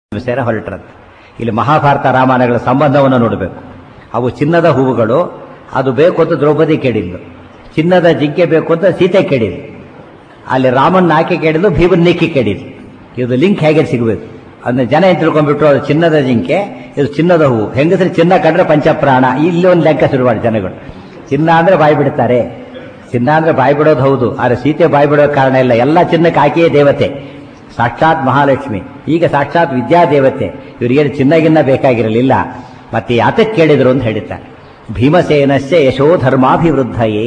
ಸೇರ ಹೊರಟ್ರಂತೆ ಇಲ್ಲಿ ಮಹಾಭಾರತ ರಾಮಾಯಣಗಳ ಸಂಬಂಧವನ್ನು ನೋಡಬೇಕು ಅವು ಚಿನ್ನದ ಹೂವುಗಳು ಅದು ಬೇಕು ಅಂತ ದ್ರೌಪದಿ ಕೇಳಿದ್ಲು ಚಿನ್ನದ ಜಿಂಕೆ ಬೇಕು ಅಂತ ಸೀತೆ ಕೇಳಿದ್ಲು ಅಲ್ಲಿ ರಾಮನ್ ಆಕೆ ಕೇಳಿದ್ಲು ಭೀಮನ್ ನೀಕಿ ಕೇಳಿದ್ಲು ಇದು ಲಿಂಕ್ ಹೇಗೆ ಸಿಗಬೇಕು ಅಂದ್ರೆ ಜನ ಏನ್ ತಿಳ್ಕೊಂಡ್ಬಿಟ್ರು ಅದು ಚಿನ್ನದ ಜಿಂಕೆ ಇದು ಚಿನ್ನದ ಹೂವು ಹೆಂಗಸರು ಚಿನ್ನ ಕಂಡ್ರೆ ಪಂಚಪ್ರಾಣ ಇಲ್ಲಿ ಒಂದು ಲೆಕ್ಕ ಶುರು ಮಾಡಿ ಜನಗಳು ಚಿನ್ನ ಅಂದ್ರೆ ಬಾಯಿ ಬಿಡ್ತಾರೆ ಚಿನ್ನ ಅಂದ್ರೆ ಬಾಯಿ ಬಿಡೋದು ಹೌದು ಆದ್ರೆ ಸೀತೆ ಬಾಯಿ ಬಿಡೋ ಕಾರಣ ಇಲ್ಲ ಎಲ್ಲ ಚಿನ್ನಕ್ಕೆ ಆಕೆಯೇ ದೇವತೆ ಸಾಕ್ಷಾತ್ ಮಹಾಲಕ್ಷ್ಮಿ ಈಗ ಸಾಕ್ಷಾತ್ ವಿದ್ಯಾದೇವತೆ ಇವರಿಗೇನು ಚಿನ್ನ ಗಿನ್ನ ಬೇಕಾಗಿರಲಿಲ್ಲ ಮತ್ತೆ ಯಾತಕ್ಕೆ ಕೇಳಿದ್ರು ಅಂತ ಹೇಳಿದ್ದಾರೆ ಭೀಮಸೇನಸ್ಯ ಯಶೋ ಧರ್ಮಾಭಿವೃದ್ಧಯೇ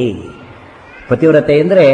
ಪತಿವ್ರತೆ ಅಂದ್ರೆ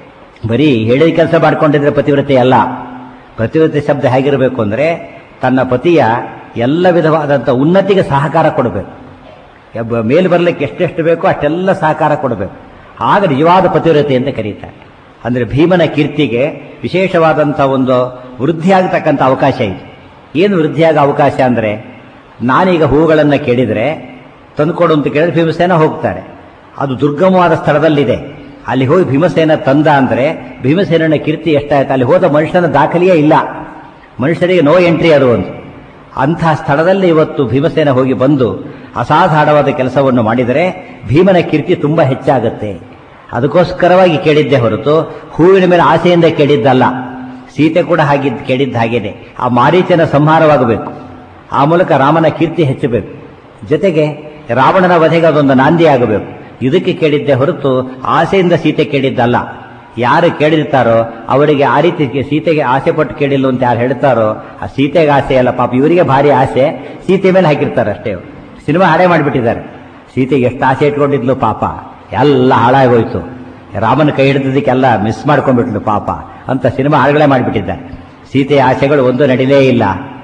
ಬರೀ ಹೇಳಿದ ಕೆಲಸ ಮಾಡ್ಕೊಂಡಿದ್ರೆ ಪತಿವ್ರತೆ ಅಲ್ಲ ಪತಿವ್ರತೆ ಶಬ್ದ ಹೇಗಿರಬೇಕು ಅಂದ್ರೆ ತನ್ನ ಪತಿಯ ಎಲ್ಲ ವಿಧವಾದಂಥ ಉನ್ನತಿಗೆ ಸಹಕಾರ ಕೊಡಬೇಕು ಎಬ್ಬ- ಮೇಲೆ ಬರಲಿಕ್ಕೆ ಎಷ್ಟೆಷ್ಟು ಬೇಕೋ ಅಷ್ಟೆಲ್ಲ ಸಹಕಾರ ಕೊಡಬೇಕು ಆಗ ನಿಜವಾದ ಪತಿವ್ರತೆ ಅಂತ ಕರೀತಾರೆ ಅಂದ್ರೆ ಭೀಮನ ಕೀರ್ತಿಗೆ ವಿಶೇಷವಾದಂಥ ಒಂದು ವೃದ್ಧಿಯಾಗತಕ್ಕಂಥ ಅವಕಾಶ ಇದೆ ಏನು ವೃದ್ಧಿಯಾಗ ಅವಕಾಶ ಅಂದ್ರೆ ನಾನೀಗ ಹೂಗಳನ್ನು ಕೇಳಿದ್ರೆ ತಂದುಕೊಡು ಅಂತ ಕೇಳಿದ್ರೆ ಭೀಮಸೇನ ಹೋಗ್ತಾರೆ ಅದು ದುರ್ಗಮವಾದ ಸ್ಥಳದಲ್ಲಿದೆ ಅಲ್ಲಿ ಹೋಗಿ ಭೀಮಸೇನ ತಂದ ಅಂದ್ರೆ ಭೀಮಸೇನನ ಕೀರ್ತಿ ಎಷ್ಟಾಯ್ತು ಅಲ್ಲಿ ಹೋದ ಮನುಷ್ಯನ ದಾಖಲೆಯೇ ಇಲ್ಲ ಮನುಷ್ಯರಿಗೆ ನೋ ಎಂಟ್ರಿ ಅದು ಒಂದು ಅಂತಹ ಸ್ಥಳದಲ್ಲಿ ಇವತ್ತು ಭೀಮಸೇನ ಹೋಗಿ ಬಂದು ಅಸಾಧಾರಣವಾದ ಕೆಲಸವನ್ನು ಮಾಡಿದರೆ ಭೀಮನ ಕೀರ್ತಿ ತುಂಬಾ ಹೆಚ್ಚಾಗುತ್ತೆ ಅದಕ್ಕೋಸ್ಕರವಾಗಿ ಕೇಳಿದ್ದೆ ಹೊರತು ಹೂವಿನ ಮೇಲೆ ಆಸೆಯಿಂದ ಕೇಳಿದ್ದಲ್ಲ ಸೀತೆ ಕೂಡ ಹಾಗಿದ್ದು ಕೇಳಿದ್ದ ಹಾಗೇನೆ ಆ ಮಾರೀಚನ ಸಂಹಾರವಾಗಬೇಕು ಆ ಮೂಲಕ ರಾಮನ ಕೀರ್ತಿ ಹೆಚ್ಚಬೇಕು ಜೊತೆಗೆ ರಾವಣನ ವಧೆಗೆ ಅದೊಂದು ನಾಂದಿ ಆಗಬೇಕು ಇದಕ್ಕೆ ಕೇಳಿದ್ದೆ ಹೊರತು ಆಸೆಯಿಂದ ಸೀತೆ ಕೇಳಿದ್ದಲ್ಲ ಯಾರು ಕೇಳಿರ್ತಾರೋ ಅವರಿಗೆ ಆ ರೀತಿ ಸೀತೆಗೆ ಆಸೆ ಪಟ್ಟು ಕೇಳಿಲ್ಲ ಅಂತ ಯಾರು ಹೇಳ್ತಾರೋ ಆ ಸೀತೆಗೆ ಆಸೆ ಅಲ್ಲ ಪಾಪ ಇವರಿಗೆ ಭಾರಿ ಆಸೆ ಸೀತೆ ಮೇಲೆ ಹಾಕಿರ್ತಾರೆ ಅಷ್ಟೇ ಅವ್ರು. ಸಿನಿಮಾ ಹಾಳೇ ಮಾಡಿಬಿಟ್ಟಿದ್ದಾರೆ ಸೀತೆಗೆ ಎಷ್ಟು ಆಸೆ ಇಟ್ಕೊಂಡಿದ್ಲು ಪಾಪ ಎಲ್ಲ ಹಾಳಾಗೋಯ್ತು ರಾಮನ ಕೈ ಹಿಡಿದದಕ್ಕೆಲ್ಲ ಮಿಸ್ ಮಾಡ್ಕೊಂಡ್ಬಿಟ್ಲು ಪಾಪ ಅಂತ ಸಿನಿಮಾ ಹಾಳುಗಳೇ ಮಾಡಿಬಿಟ್ಟಿದ್ದಾರೆ ಸೀತೆಯ ಆಸೆಗಳು ಒಂದು ನಡಿಲೇ ಇಲ್ಲ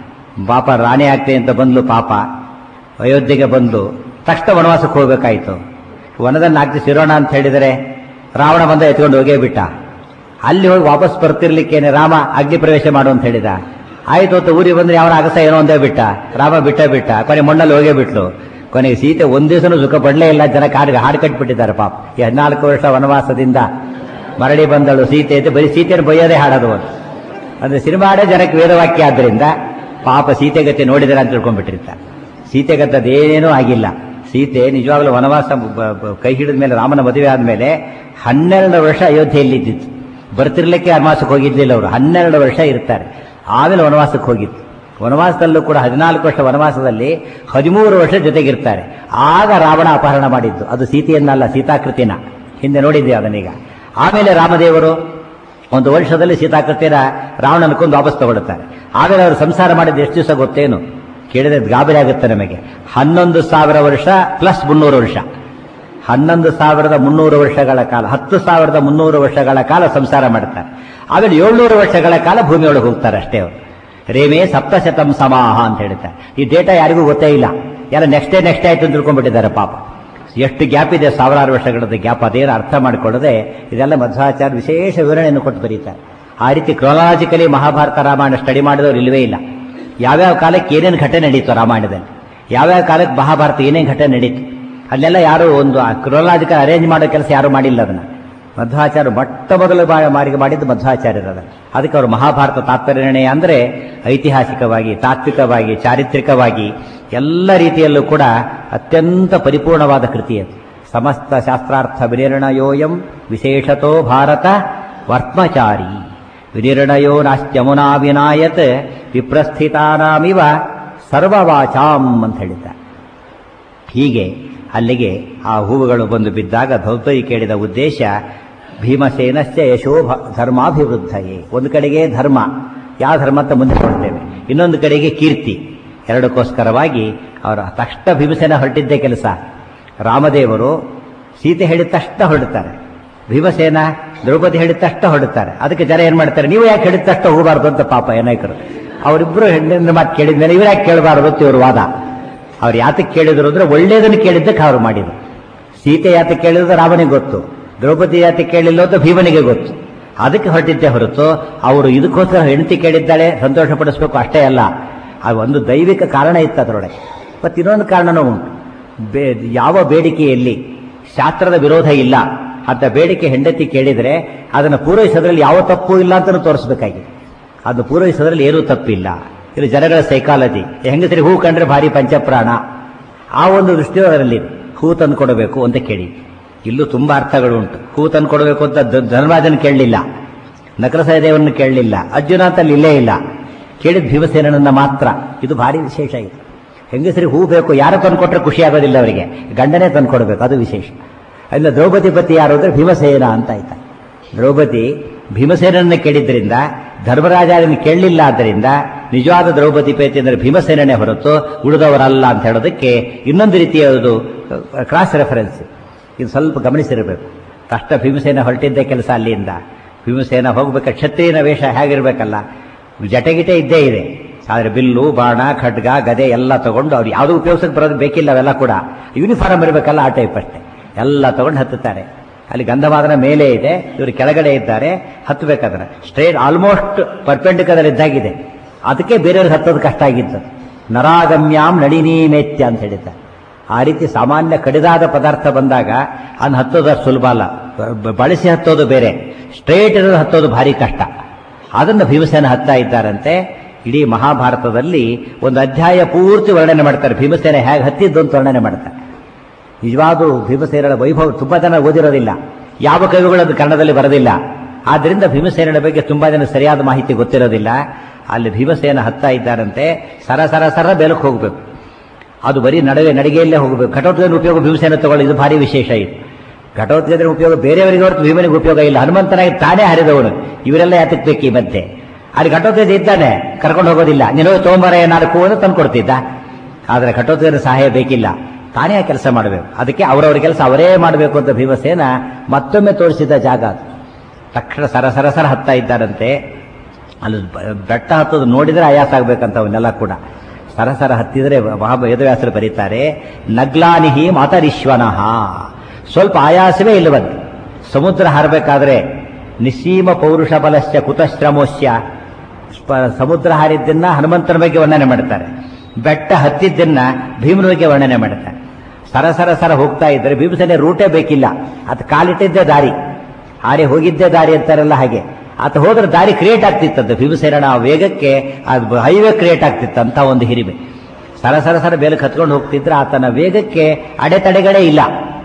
ಪಾಪ ರಾಣಿ ಆಗ್ತೇನೆ ಅಂತ ಬಂದ್ಲು ಪಾಪ ಅಯೋಧ್ಯೆಗೆ ಬಂದು ತಕ್ಷಣ ವನವಾಸಕ್ಕೆ ಹೋಗ್ಬೇಕಾಯ್ತು ವನದಲ್ಲಿ ನಾಲ್ಕು ಸಿರೋಣ ಅಂತ ಹೇಳಿದರೆ ರಾವಣ ಬಂದ ಎತ್ಕೊಂಡು ಹೋಗೇ ಬಿಟ್ಟ ಅಲ್ಲಿ ಹೋಗಿ ವಾಪಸ್ ಬರ್ತಿರ್ಲಿಕ್ಕೇನೆ ರಾಮ ಅಗ್ನಿ ಪ್ರವೇಶ ಮಾಡು ಅಂತ ಹೇಳಿದ ಆಯ್ತು ಅಂತ ಊರಿಗೆ ಬಂದ್ರೆ ಅವನ ಅಗಸ ಏನೋ ಒಂದೇ ಬಿಟ್ಟ ರಾಮ ಬಿಟ್ಟ ಬಿಟ್ಟ ಕೊನೆ ಮಣ್ಣಲ್ಲಿ ಹೋಗೇ ಬಿಟ್ಲು ಕೊನೆಗೆ ಸೀತೆ ಒಂದ್ ದಿವಸನೂ ಸುಖ ಪಡಲೇ ಇಲ್ಲ ಜನ ಕಾಡಿಗೆ ಹಾಡು ಕಟ್ಬಿಟ್ಟಿದ್ದಾರೆ ಪಾಪ ಈ ಹದಿನಾಲ್ಕು ವರ್ಷ ವನವಾಸದಿಂದ ಮರಳಿ ಬಂದಳು ಸೀತೆ ಅಂತ ಬರೀ ಸೀತೆಯನ್ನು ಬೈಯೋದೇ ಹಾಡೋದು ಒಂದು ಅಂದ್ರೆ ಸಿನಿಮಾ ಹಾಡೇ ಜನಕ್ಕೆ ವೇದವಾಕ್ಯ ಆದ್ರಿಂದ ಪಾಪ ಸೀತೆಗತಿ ನೋಡಿದರೆ ಅಂತ ತಿಳ್ಕೊಂಡ್ಬಿಟ್ಟಿರ್ತಾರೆ ಸೀತೆಗತ್ತದೇನೇನೂ ಆಗಿಲ್ಲ ಸೀತೆ ನಿಜವಾಗ್ಲೂ ವನವಾಸ ಬ- ಬ- ಕೈ ಹಿಡಿದ ಮೇಲೆ ರಾಮನ ಮದುವೆ ಆದ್ಮೇಲೆ ಹನ್ನೆರಡು ವರ್ಷ ಅಯೋಧ್ಯೆಯಲ್ಲಿ ಇದ್ದಿತ್ತು ಬರ್ತಿರ್ಲಿಕ್ಕೆ ವನವಾಸಕ್ಕೆ ಹೋಗಿದ್ದಿಲ್ಲ ಅವರು ಹನ್ನೆರಡು ವರ್ಷ ಇರ್ತಾರೆ ಆಮೇಲೆ ವನವಾಸಕ್ಕೆ ಹೋಗಿತ್ತು ವನವಾಸದಲ್ಲೂ ಕೂಡ ಹದಿನಾಲ್ಕು ವರ್ಷ ವನವಾಸದಲ್ಲಿ ಹದಿಮೂರು ವರ್ಷ ಜೊತೆಗಿರ್ತಾರೆ ಆಗ ರಾವಣ ಅಪಹರಣ ಮಾಡಿದ್ದು ಅದು ಸೀತೆಯನ್ನಲ್ಲ ಸೀತಾಕೃತಿನ ಹಿಂದೆ ನೋಡಿದ್ದೆ ಅದನ್ನೀಗ ಆಮೇಲೆ ರಾಮದೇವರು ಒಂದು ವರ್ಷದಲ್ಲಿ ಸೀತಾಕೃತಿನ ರಾವಣನ ಕೊಂದು ವಾಪಸ್ ತಗೊಳ್ಳುತ್ತಾರೆ ಆಮೇಲೆ ಅವರು ಸಂಸಾರ ಮಾಡಿದ ಎಷ್ಟು ದಿವಸ ಗೊತ್ತೇನು ಕೇಳಿದ್ರೆ ಗಾಬರಿ ಆಗುತ್ತೆ ನಮಗೆ ಹನ್ನೊಂದು ಸಾವಿರ ವರ್ಷ ಪ್ಲಸ್ ಮುನ್ನೂರು ವರ್ಷ ಹನ್ನೊಂದು ಸಾವಿರದ ಮುನ್ನೂರು ವರ್ಷಗಳ ಕಾಲ ಹತ್ತು ಸಾವಿರದ ಮುನ್ನೂರು ವರ್ಷಗಳ ಕಾಲ ಸಂಸಾರ ಮಾಡ್ತಾರೆ ಆಮೇಲೆ ಏಳ್ನೂರು ವರ್ಷಗಳ ಕಾಲ ಭೂಮಿಯೊಳಗೆ ಹೋಗ್ತಾರೆ ಅಷ್ಟೇ ಅವರು ರೇಮೇ ಸಪ್ತಶತಂ ಸಮಾಹ ಅಂತ ಹೇಳ್ತಾರೆ ಈ ಡೇಟಾ ಯಾರಿಗೂ ಗೊತ್ತೇ ಇಲ್ಲ ಎಲ್ಲ ನೆಕ್ಸ್ಟ್ ಡೇ ನೆಕ್ಸ್ಟ್ ಆಯ್ತು ಅಂತ ತಿಳ್ಕೊಂಡ್ಬಿಟ್ಟಿದ್ದಾರೆ ಪಾಪ ಎಷ್ಟು ಗ್ಯಾಪ್ ಇದೆ ಸಾವಿರಾರು ವರ್ಷಗಳದ್ದು ಗ್ಯಾಪ್ ಅದೇನು ಅರ್ಥ ಮಾಡಿಕೊಳ್ಳದೆ ಇದೆಲ್ಲ ಮಧ್ವಾಚಾರ್ಯ ವಿಶೇಷ ವಿವರಣೆಯನ್ನು ಕೊಟ್ಟು ಬರೀತಾರೆ ಆ ರೀತಿ ಕ್ರೊನಾಲಜಿಕಲಿ ಮಹಾಭಾರತ ರಾಮಾಯಣ ಸ್ಟಡಿ ಮಾಡಿದವರು ಇಲ್ವೇ ಇಲ್ಲ ಯಾವ್ಯಾವ ಕಾಲಕ್ಕೆ ಏನೇನು ಘಟನೆ ನಡೀತು ರಾಮಾಯಣದಲ್ಲಿ ಯಾವ್ಯಾವ ಕಾಲಕ್ಕೆ ಮಹಾಭಾರತ ಏನೇನು ಘಟನೆ ನಡೀತು ಅಲ್ಲೆಲ್ಲ ಯಾರು ಒಂದು ಕ್ರೊನಾಲಜಿಕಲ್ ಅರೇಂಜ್ ಮಾಡೋ ಕೆಲಸ ಯಾರು ಮಾಡಿಲ್ಲ ಅದನ್ನ ಮಧ್ವಾಚಾರ್ಯ ಮೊಟ್ಟ ಮೊದಲು ಬಾ- ಮಾರಿಗೆ ಮಾಡಿದ್ದು ಮಧ್ವಾಚಾರ್ಯರದ ಅದಕ್ಕೆ ಅವರು ಮಹಾಭಾರತ ತಾತ್ಪರ್ಯ ನಿರ್ಣಯ ಅಂದ್ರೆ ಐತಿಹಾಸಿಕವಾಗಿ ತಾತ್ವಿಕವಾಗಿ ಚಾರಿತ್ರಿಕವಾಗಿ ಎಲ್ಲ ರೀತಿಯಲ್ಲೂ ಕೂಡ ಅತ್ಯಂತ ಪರಿಪೂರ್ಣವಾದ ಕೃತಿ ಅದು ಸಮಸ್ತ ಶಾಸ್ತ್ರಾರ್ಥ ವಿನಿರ್ಣಯೋಯಂ ವಿಶೇಷತೋ ಭಾರತ ವರ್ತ್ಮಚಾರಿ ವಿನಿರ್ಣಯೋ ನಾಸ್ತ್ಯಮುನಾ ವಿನಾಯತ್ ವಿಪ್ರಸ್ಥಿತಾನಾಮಿವ ಸರ್ವವಾಚಾಂ ಅಂತ ಹೇಳಿದ್ದಾರೆ ಹೀಗೆ ಅಲ್ಲಿಗೆ ಆ ಹೂವುಗಳು ಬಂದು ಬಿದ್ದಾಗ ಧೌತೈ ಕೇಳಿದ ಉದ್ದೇಶ ಭೀಮಸೇನಸ್ಯ ಯಶೋಭ ಧರ್ಮಾಭಿವೃದ್ಧಯೇ ಒಂದು ಕಡೆಗೆ ಧರ್ಮ ಯಾವ ಧರ್ಮ ಅಂತ ಮುಂದೆ ಕೊಡ್ತೇವೆ ಇನ್ನೊಂದು ಕಡೆಗೆ ಕೀರ್ತಿ ಎರಡಕ್ಕೋಸ್ಕರವಾಗಿ ಅವರ ತಕ್ಷಣ ಭೀಮಸೇನ ಹೊರಟಿದ್ದೇ ಕೆಲಸ ರಾಮದೇವರು ಸೀತೆ ಹೇಳಿದ ತಕ್ಷಣ ಹೊರಡುತ್ತಾರೆ ಭೀಮಸೇನ ದ್ರೌಪದಿ ಹೇಳಿದ ತಕ್ಷಣ ಹೊರಡುತ್ತಾರೆ ಅದಕ್ಕೆ ಜನ ಏನ್ ಮಾಡ್ತಾರೆ ನೀವು ಯಾಕೆ ಹೇಳಿದ ತಕ್ಷಣ ಹೋಗಬಾರ್ದು ಅಂತ ಪಾಪ ಏನಾಯ್ಕರು ಅವರಿಬ್ರು ಹೆಣ್ಣಿನ ಮಾತು ಕೇಳಿದ ಮೇಲೆ ಇವ್ರು ಯಾಕೆ ಕೇಳಬಾರದು ಅಂತ ಇವ್ರ ವಾದ ಅವ್ರು ಯಾತಕ್ಕೆ ಕೇಳಿದ್ರು ಅಂದ್ರೆ ಒಳ್ಳೇದನ್ನು ಕೇಳಿದ್ದಕ್ಕೆ ಅವ್ರು ಮಾಡಿದ್ರು ಸೀತೆ ಯಾತಕ್ಕೆ ಕೇಳಿದ್ರು ರಾಮನಿಗೆ ಗೊತ್ತು ದ್ರೌಪದಿ ಯಾತಕ್ಕೆ ಕೇಳಿಲ್ಲ ಅಂತ ಭೀಮನಿಗೆ ಗೊತ್ತು ಅದಕ್ಕೆ ಹೊರಟಿದ್ದೆ ಹೊರತು ಅವರು ಇದಕ್ಕೋಸ್ಕರ ಹೆಂಡತಿ ಕೇಳಿದ್ದಾಳೆ ಸಂತೋಷ ಪಡಿಸ್ಬೇಕು ಅಷ್ಟೇ ಅಲ್ಲ ಅದು ಒಂದು ದೈವಿಕ ಕಾರಣ ಇತ್ತು ಅದರೊಳಗೆ ಮತ್ತು ಇನ್ನೊಂದು ಕಾರಣನೂ ಉಂಟು ಬೇ ಯಾವ ಬೇಡಿಕೆಯಲ್ಲಿ ಶಾಸ್ತ್ರದ ವಿರೋಧ ಇಲ್ಲ ಅಂತ ಬೇಡಿಕೆ ಹೆಂಡತಿ ಕೇಳಿದರೆ ಅದನ್ನು ಪೂರೈಸೋದ್ರಲ್ಲಿ ಯಾವ ತಪ್ಪು ಇಲ್ಲ ಅಂತಲೂ ತೋರಿಸಬೇಕಾಗಿದೆ ಅದು ಪೂರೈಸೋದ್ರಲ್ಲಿ ಏನೂ ತಪ್ಪಿಲ್ಲ ಇದು ಜನಗಳ ಸೈಕಾಲಜಿ ಹೆಂಗಸರಿಗೆ ಹೂ ಕಂಡ್ರೆ ಭಾರಿ ಪಂಚಪ್ರಾಣ ಆ ಒಂದು ದೃಷ್ಟಿಯು ಅದರಲ್ಲಿ ಹೂ ತಂದು ಕೊಡಬೇಕು ಅಂತ ಕೇಳಿ ಇಲ್ಲೂ ತುಂಬಾ ಅರ್ಥಗಳು ಉಂಟು ಹೂ ತಂದು ಕೊಡಬೇಕು ಅಂತ ಧ- ಧರ್ಮರಾಜನ ಕೇಳಲಿಲ್ಲ ನಕಲ ಸಹದೇವರನ್ನು ಕೇಳಲಿಲ್ಲ ಅರ್ಜುನ ಅಂತ ಅಲ್ಲಿ ಇಲ್ಲೇ ಇಲ್ಲ ಕೇಳಿದ ಭೀಮಸೇನನ್ನ ಮಾತ್ರ ಇದು ಭಾರಿ ವಿಶೇಷ ಇದು ಹೆಂಗಸರಿಗೆ ಹೂ ಬೇಕು ಯಾರು ತಂದು ಕೊಟ್ಟರೆ ಖುಷಿ ಆಗೋದಿಲ್ಲ ಅವರಿಗೆ ಗಂಡನೇ ತಂದು ಕೊಡಬೇಕು ಅದು ವಿಶೇಷ ಅಲ್ಲ ದ್ರೌಪದಿ ಪತಿ ಯಾರು ಅಂದ್ರೆ ಭೀಮಸೇನ ಅಂತ ಆಯ್ತಾ ದ್ರೌಪದಿ ಭೀಮಸೇನನ್ನ ಕೇಳಿದ್ರಿಂದ ಧರ್ಮರಾಜ ಅದನ್ನು ಕೇಳಲಿಲ್ಲ ಆದ್ದರಿಂದ ನಿಜವಾದ ದ್ರೌಪದಿ ಪತಿ ಅಂದರೆ ಭೀಮಸೇನನೇ ಹೊರತು ಉಳಿದವರಲ್ಲ ಅಂತ ಹೇಳೋದಕ್ಕೆ ಇನ್ನೊಂದು ರೀತಿಯ ಅದು ಕ್ರಾಸ್ ರೆಫರೆನ್ಸ್ ಇದು ಸ್ವಲ್ಪ ಗಮನಿಸಿರಬೇಕು ಕಷ್ಟ ಭೀಮಸೇನ ಹೊರಟಿದ್ದೇ ಕೆಲಸ ಅಲ್ಲಿಂದ ಭೀಮಸೇನ ಹೋಗ್ಬೇಕು ಕ್ಷತ್ರಿಯನ ವೇಷ ಹೇಗಿರ್ಬೇಕಲ್ಲ ಜಟಗಿಟೆ ಇದ್ದೇ ಇದೆ ಆದರೆ ಬಿಲ್ಲು ಬಾಣ ಖಡ್ಗ ಗದೆ ಎಲ್ಲ ತಗೊಂಡು ಅವ್ರು ಯಾವುದು ಉಪಯೋಗಿಸಕ್ಕೆ ಬರೋದು ಬೇಕಿಲ್ಲ ಅವೆಲ್ಲ ಕೂಡ ಯೂನಿಫಾರ್ಮ್ ಇರಬೇಕಲ್ಲ ಆ ಟೈಪ್ ಅಷ್ಟೇ ಎಲ್ಲ ತಗೊಂಡು ಹತ್ತುತ್ತಾರೆ ಅಲ್ಲಿ ಗಂಧಮಾದನ ಮೇಲೆ ಇದೆ ಇವರು ಕೆಳಗಡೆ ಇದ್ದಾರೆ ಹತ್ತಬೇಕಾದ್ರೆ ಸ್ಟ್ರೇಟ್ ಆಲ್ಮೋಸ್ಟ್ ಪರ್ಪೆಂಡಿಕಲ್ ಇದ್ದಾಗಿದೆ ಅದಕ್ಕೆ ಬೇರೆಯವ್ರಿಗೆ ಹತ್ತೋದು ಕಷ್ಟ ಆಗಿತ್ತು ನರಾಗಮ್ಯಾಂ ನಳಿನಿ ಮೇತ್ಯ ಅಂತ ಹೇಳಿದ್ದಾರೆ ಆ ರೀತಿ ಸಾಮಾನ್ಯ ಕಡಿದಾದ ಪದಾರ್ಥ ಬಂದಾಗ ಅದನ್ನ ಹತ್ತೋದು ಅಷ್ಟು ಸುಲಭ ಅಲ್ಲ ಬ- ಬಳಸಿ ಹತ್ತೋದು ಬೇರೆ ಸ್ಟ್ರೇಟ್ ಇರೋದು ಹತ್ತೋದು ಭಾರಿ ಕಷ್ಟ ಅದನ್ನು ಭೀಮಸೇನ ಹತ್ತಾ ಇದ್ದಾರಂತೆ ಇಡೀ ಮಹಾಭಾರತದಲ್ಲಿ ಒಂದು ಅಧ್ಯಾಯ ಪೂರ್ತಿ ವರ್ಣನೆ ಮಾಡ್ತಾರೆ ಭೀಮಸೇನ ಹೇಗೆ ಹತ್ತಿದ್ದು ಅಂತ ವರ್ಣನೆ ಮಾಡ್ತಾರೆ ನಿಜವಾದ ಭೀಮಸೇನರ ವೈಭವ ತುಂಬಾ ಜನ ಓದಿರೋದಿಲ್ಲ ಯಾವ ಕವಿಗಳು ಅದು ಕನ್ನಡದಲ್ಲಿ ಬರೋದಿಲ್ಲ ಆದ್ರಿಂದ ಭೀಮಸೇನರ ಬಗ್ಗೆ ತುಂಬಾ ಜನ ಸರಿಯಾದ ಮಾಹಿತಿ ಗೊತ್ತಿರೋದಿಲ್ಲ ಅಲ್ಲಿ ಭೀಮಸೇನ ಹತ್ತಾ ಇದ್ದಾರಂತೆ ಸರ ಸರ ಸರ ಬೇಲಕ್ಕೆ ಹೋಗ್ಬೇಕು ಅದು ಬರೀ ನಡುವೆ ನಡಿಗೆಯಲ್ಲೇ ಹೋಗಬೇಕು ಘಟೋತ್ಕಜನ ಉಪಯೋಗ ಭೀಮಸೇನ ತಗೊಳ್ಳಿ ಇದು ಭಾರಿ ವಿಶೇಷ ಇದು ಘಟೋತ್ಕಜನ ಉಪಯೋಗ ಬೇರೆಯವರಿಗೆ ಹೊರತು ಭೀಮನಿಗೆ ಉಪಯೋಗ ಇಲ್ಲ ಹನುಮಂತನಾಗಿ ತಾನೇ ಹರಿದವನು ಇವರೆಲ್ಲ ಯಾತಕ್ಕೆ ಬೇಕು ಈ ಮಧ್ಯೆ ಅಲ್ಲಿ ಘಟೋತ್ಕಜ ಇದ್ದಾನೆ ಕರ್ಕೊಂಡು ಹೋಗೋದಿಲ್ಲ ನೀನು ತಗೊಂಬರ ನಾಲ್ಕು ಅಂತ ತಂದು ಕೊಡ್ತಿದ್ದ ಆದರೆ ಘಟೋತ್ಕಜನ ಸಹಾಯ ಬೇಕಿಲ್ಲ ತಾನೇ ಆ ಕೆಲಸ ಮಾಡಬೇಕು ಅದಕ್ಕೆ ಅವರವರ ಕೆಲಸ ಅವರೇ ಮಾಡಬೇಕು ಅಂತ ಭೀಮಸೇನ ಮತ್ತೊಮ್ಮೆ ತೋರಿಸಿದ ಜಾಗ ಅದು ತಕ್ಷಣ ಸರ ಸರ ಸರ ಹತ್ತಾ ಇದ್ದಾರಂತೆ ಅಲ್ಲಿ ಬ- ಬೆಟ್ಟ ಹತ್ತೋದು ನೋಡಿದ್ರೆ ಆಯಾಸ ಆಗ್ಬೇಕಂತ ಅವನ್ನೆಲ್ಲ ಕೂಡ ಸರಸರ ಹತ್ತಿದ್ರೆ ಮಹಾ ವೇದವ್ಯಾಸರು ಬರೀತಾರೆ ನಗ್ಲಾನಿಹಿ ಮಾತರಿಶ್ವನಃ ಸ್ವಲ್ಪ ಆಯಾಸವೇ ಇಲ್ಲವಂತೆ ಸಮುದ್ರ ಹಾರಬೇಕಾದ್ರೆ ನಿಸ್ಸೀಮ ಪೌರುಷ ಬಲಶ್ಚ ಕುತಶ್ರಮೋಶ್ಯ ಸ್ಪ- ಸಮುದ್ರ ಹಾರಿದ್ದನ್ನ ಹನುಮಂತನ ಬಗ್ಗೆ ವರ್ಣನೆ ಮಾಡ್ತಾರೆ ಬೆಟ್ಟ ಹತ್ತಿದ್ದನ್ನ ಭೀಮನ ಬಗ್ಗೆ ವರ್ಣನೆ ಮಾಡ್ತಾರೆ ಸರ ಸರ ಸರ ಹೋಗ್ತಾ ಇದ್ರೆ ಭೀಮಸೇನೆ ರೂಟೇ ಬೇಕಿಲ್ಲ ಅದು ಕಾಲಿಟ್ಟಿದ್ದೇ ದಾರಿ ಹಾರಿ ಹೋಗಿದ್ದೇ ದಾರಿ ಅಂತಾರಲ್ಲ ಹಾಗೆ ಆತ ಹೋದ್ರೆ ದಾರಿ ಕ್ರಿಯೇಟ್ ಆಗ್ತಿತ್ತಂತೆ ಭೀಮಸೇನ ಆ ವೇಗಕ್ಕೆ ಅದು ಹೈವೇ ಕ್ರಿಯೇಟ್ ಆಗ್ತಿತ್ತಂತ ಒಂದು ಹಿರಿಮೆ ಸರ ಸರ ಸರ ಬೇಲಕ್ಕೆ ಹತ್ಕೊಂಡು ಹೋಗ್ತಿದ್ರೆ ಆತನ ವೇಗಕ್ಕೆ ಅಡೆತಡೆಗಳೇ ಇಲ್ಲ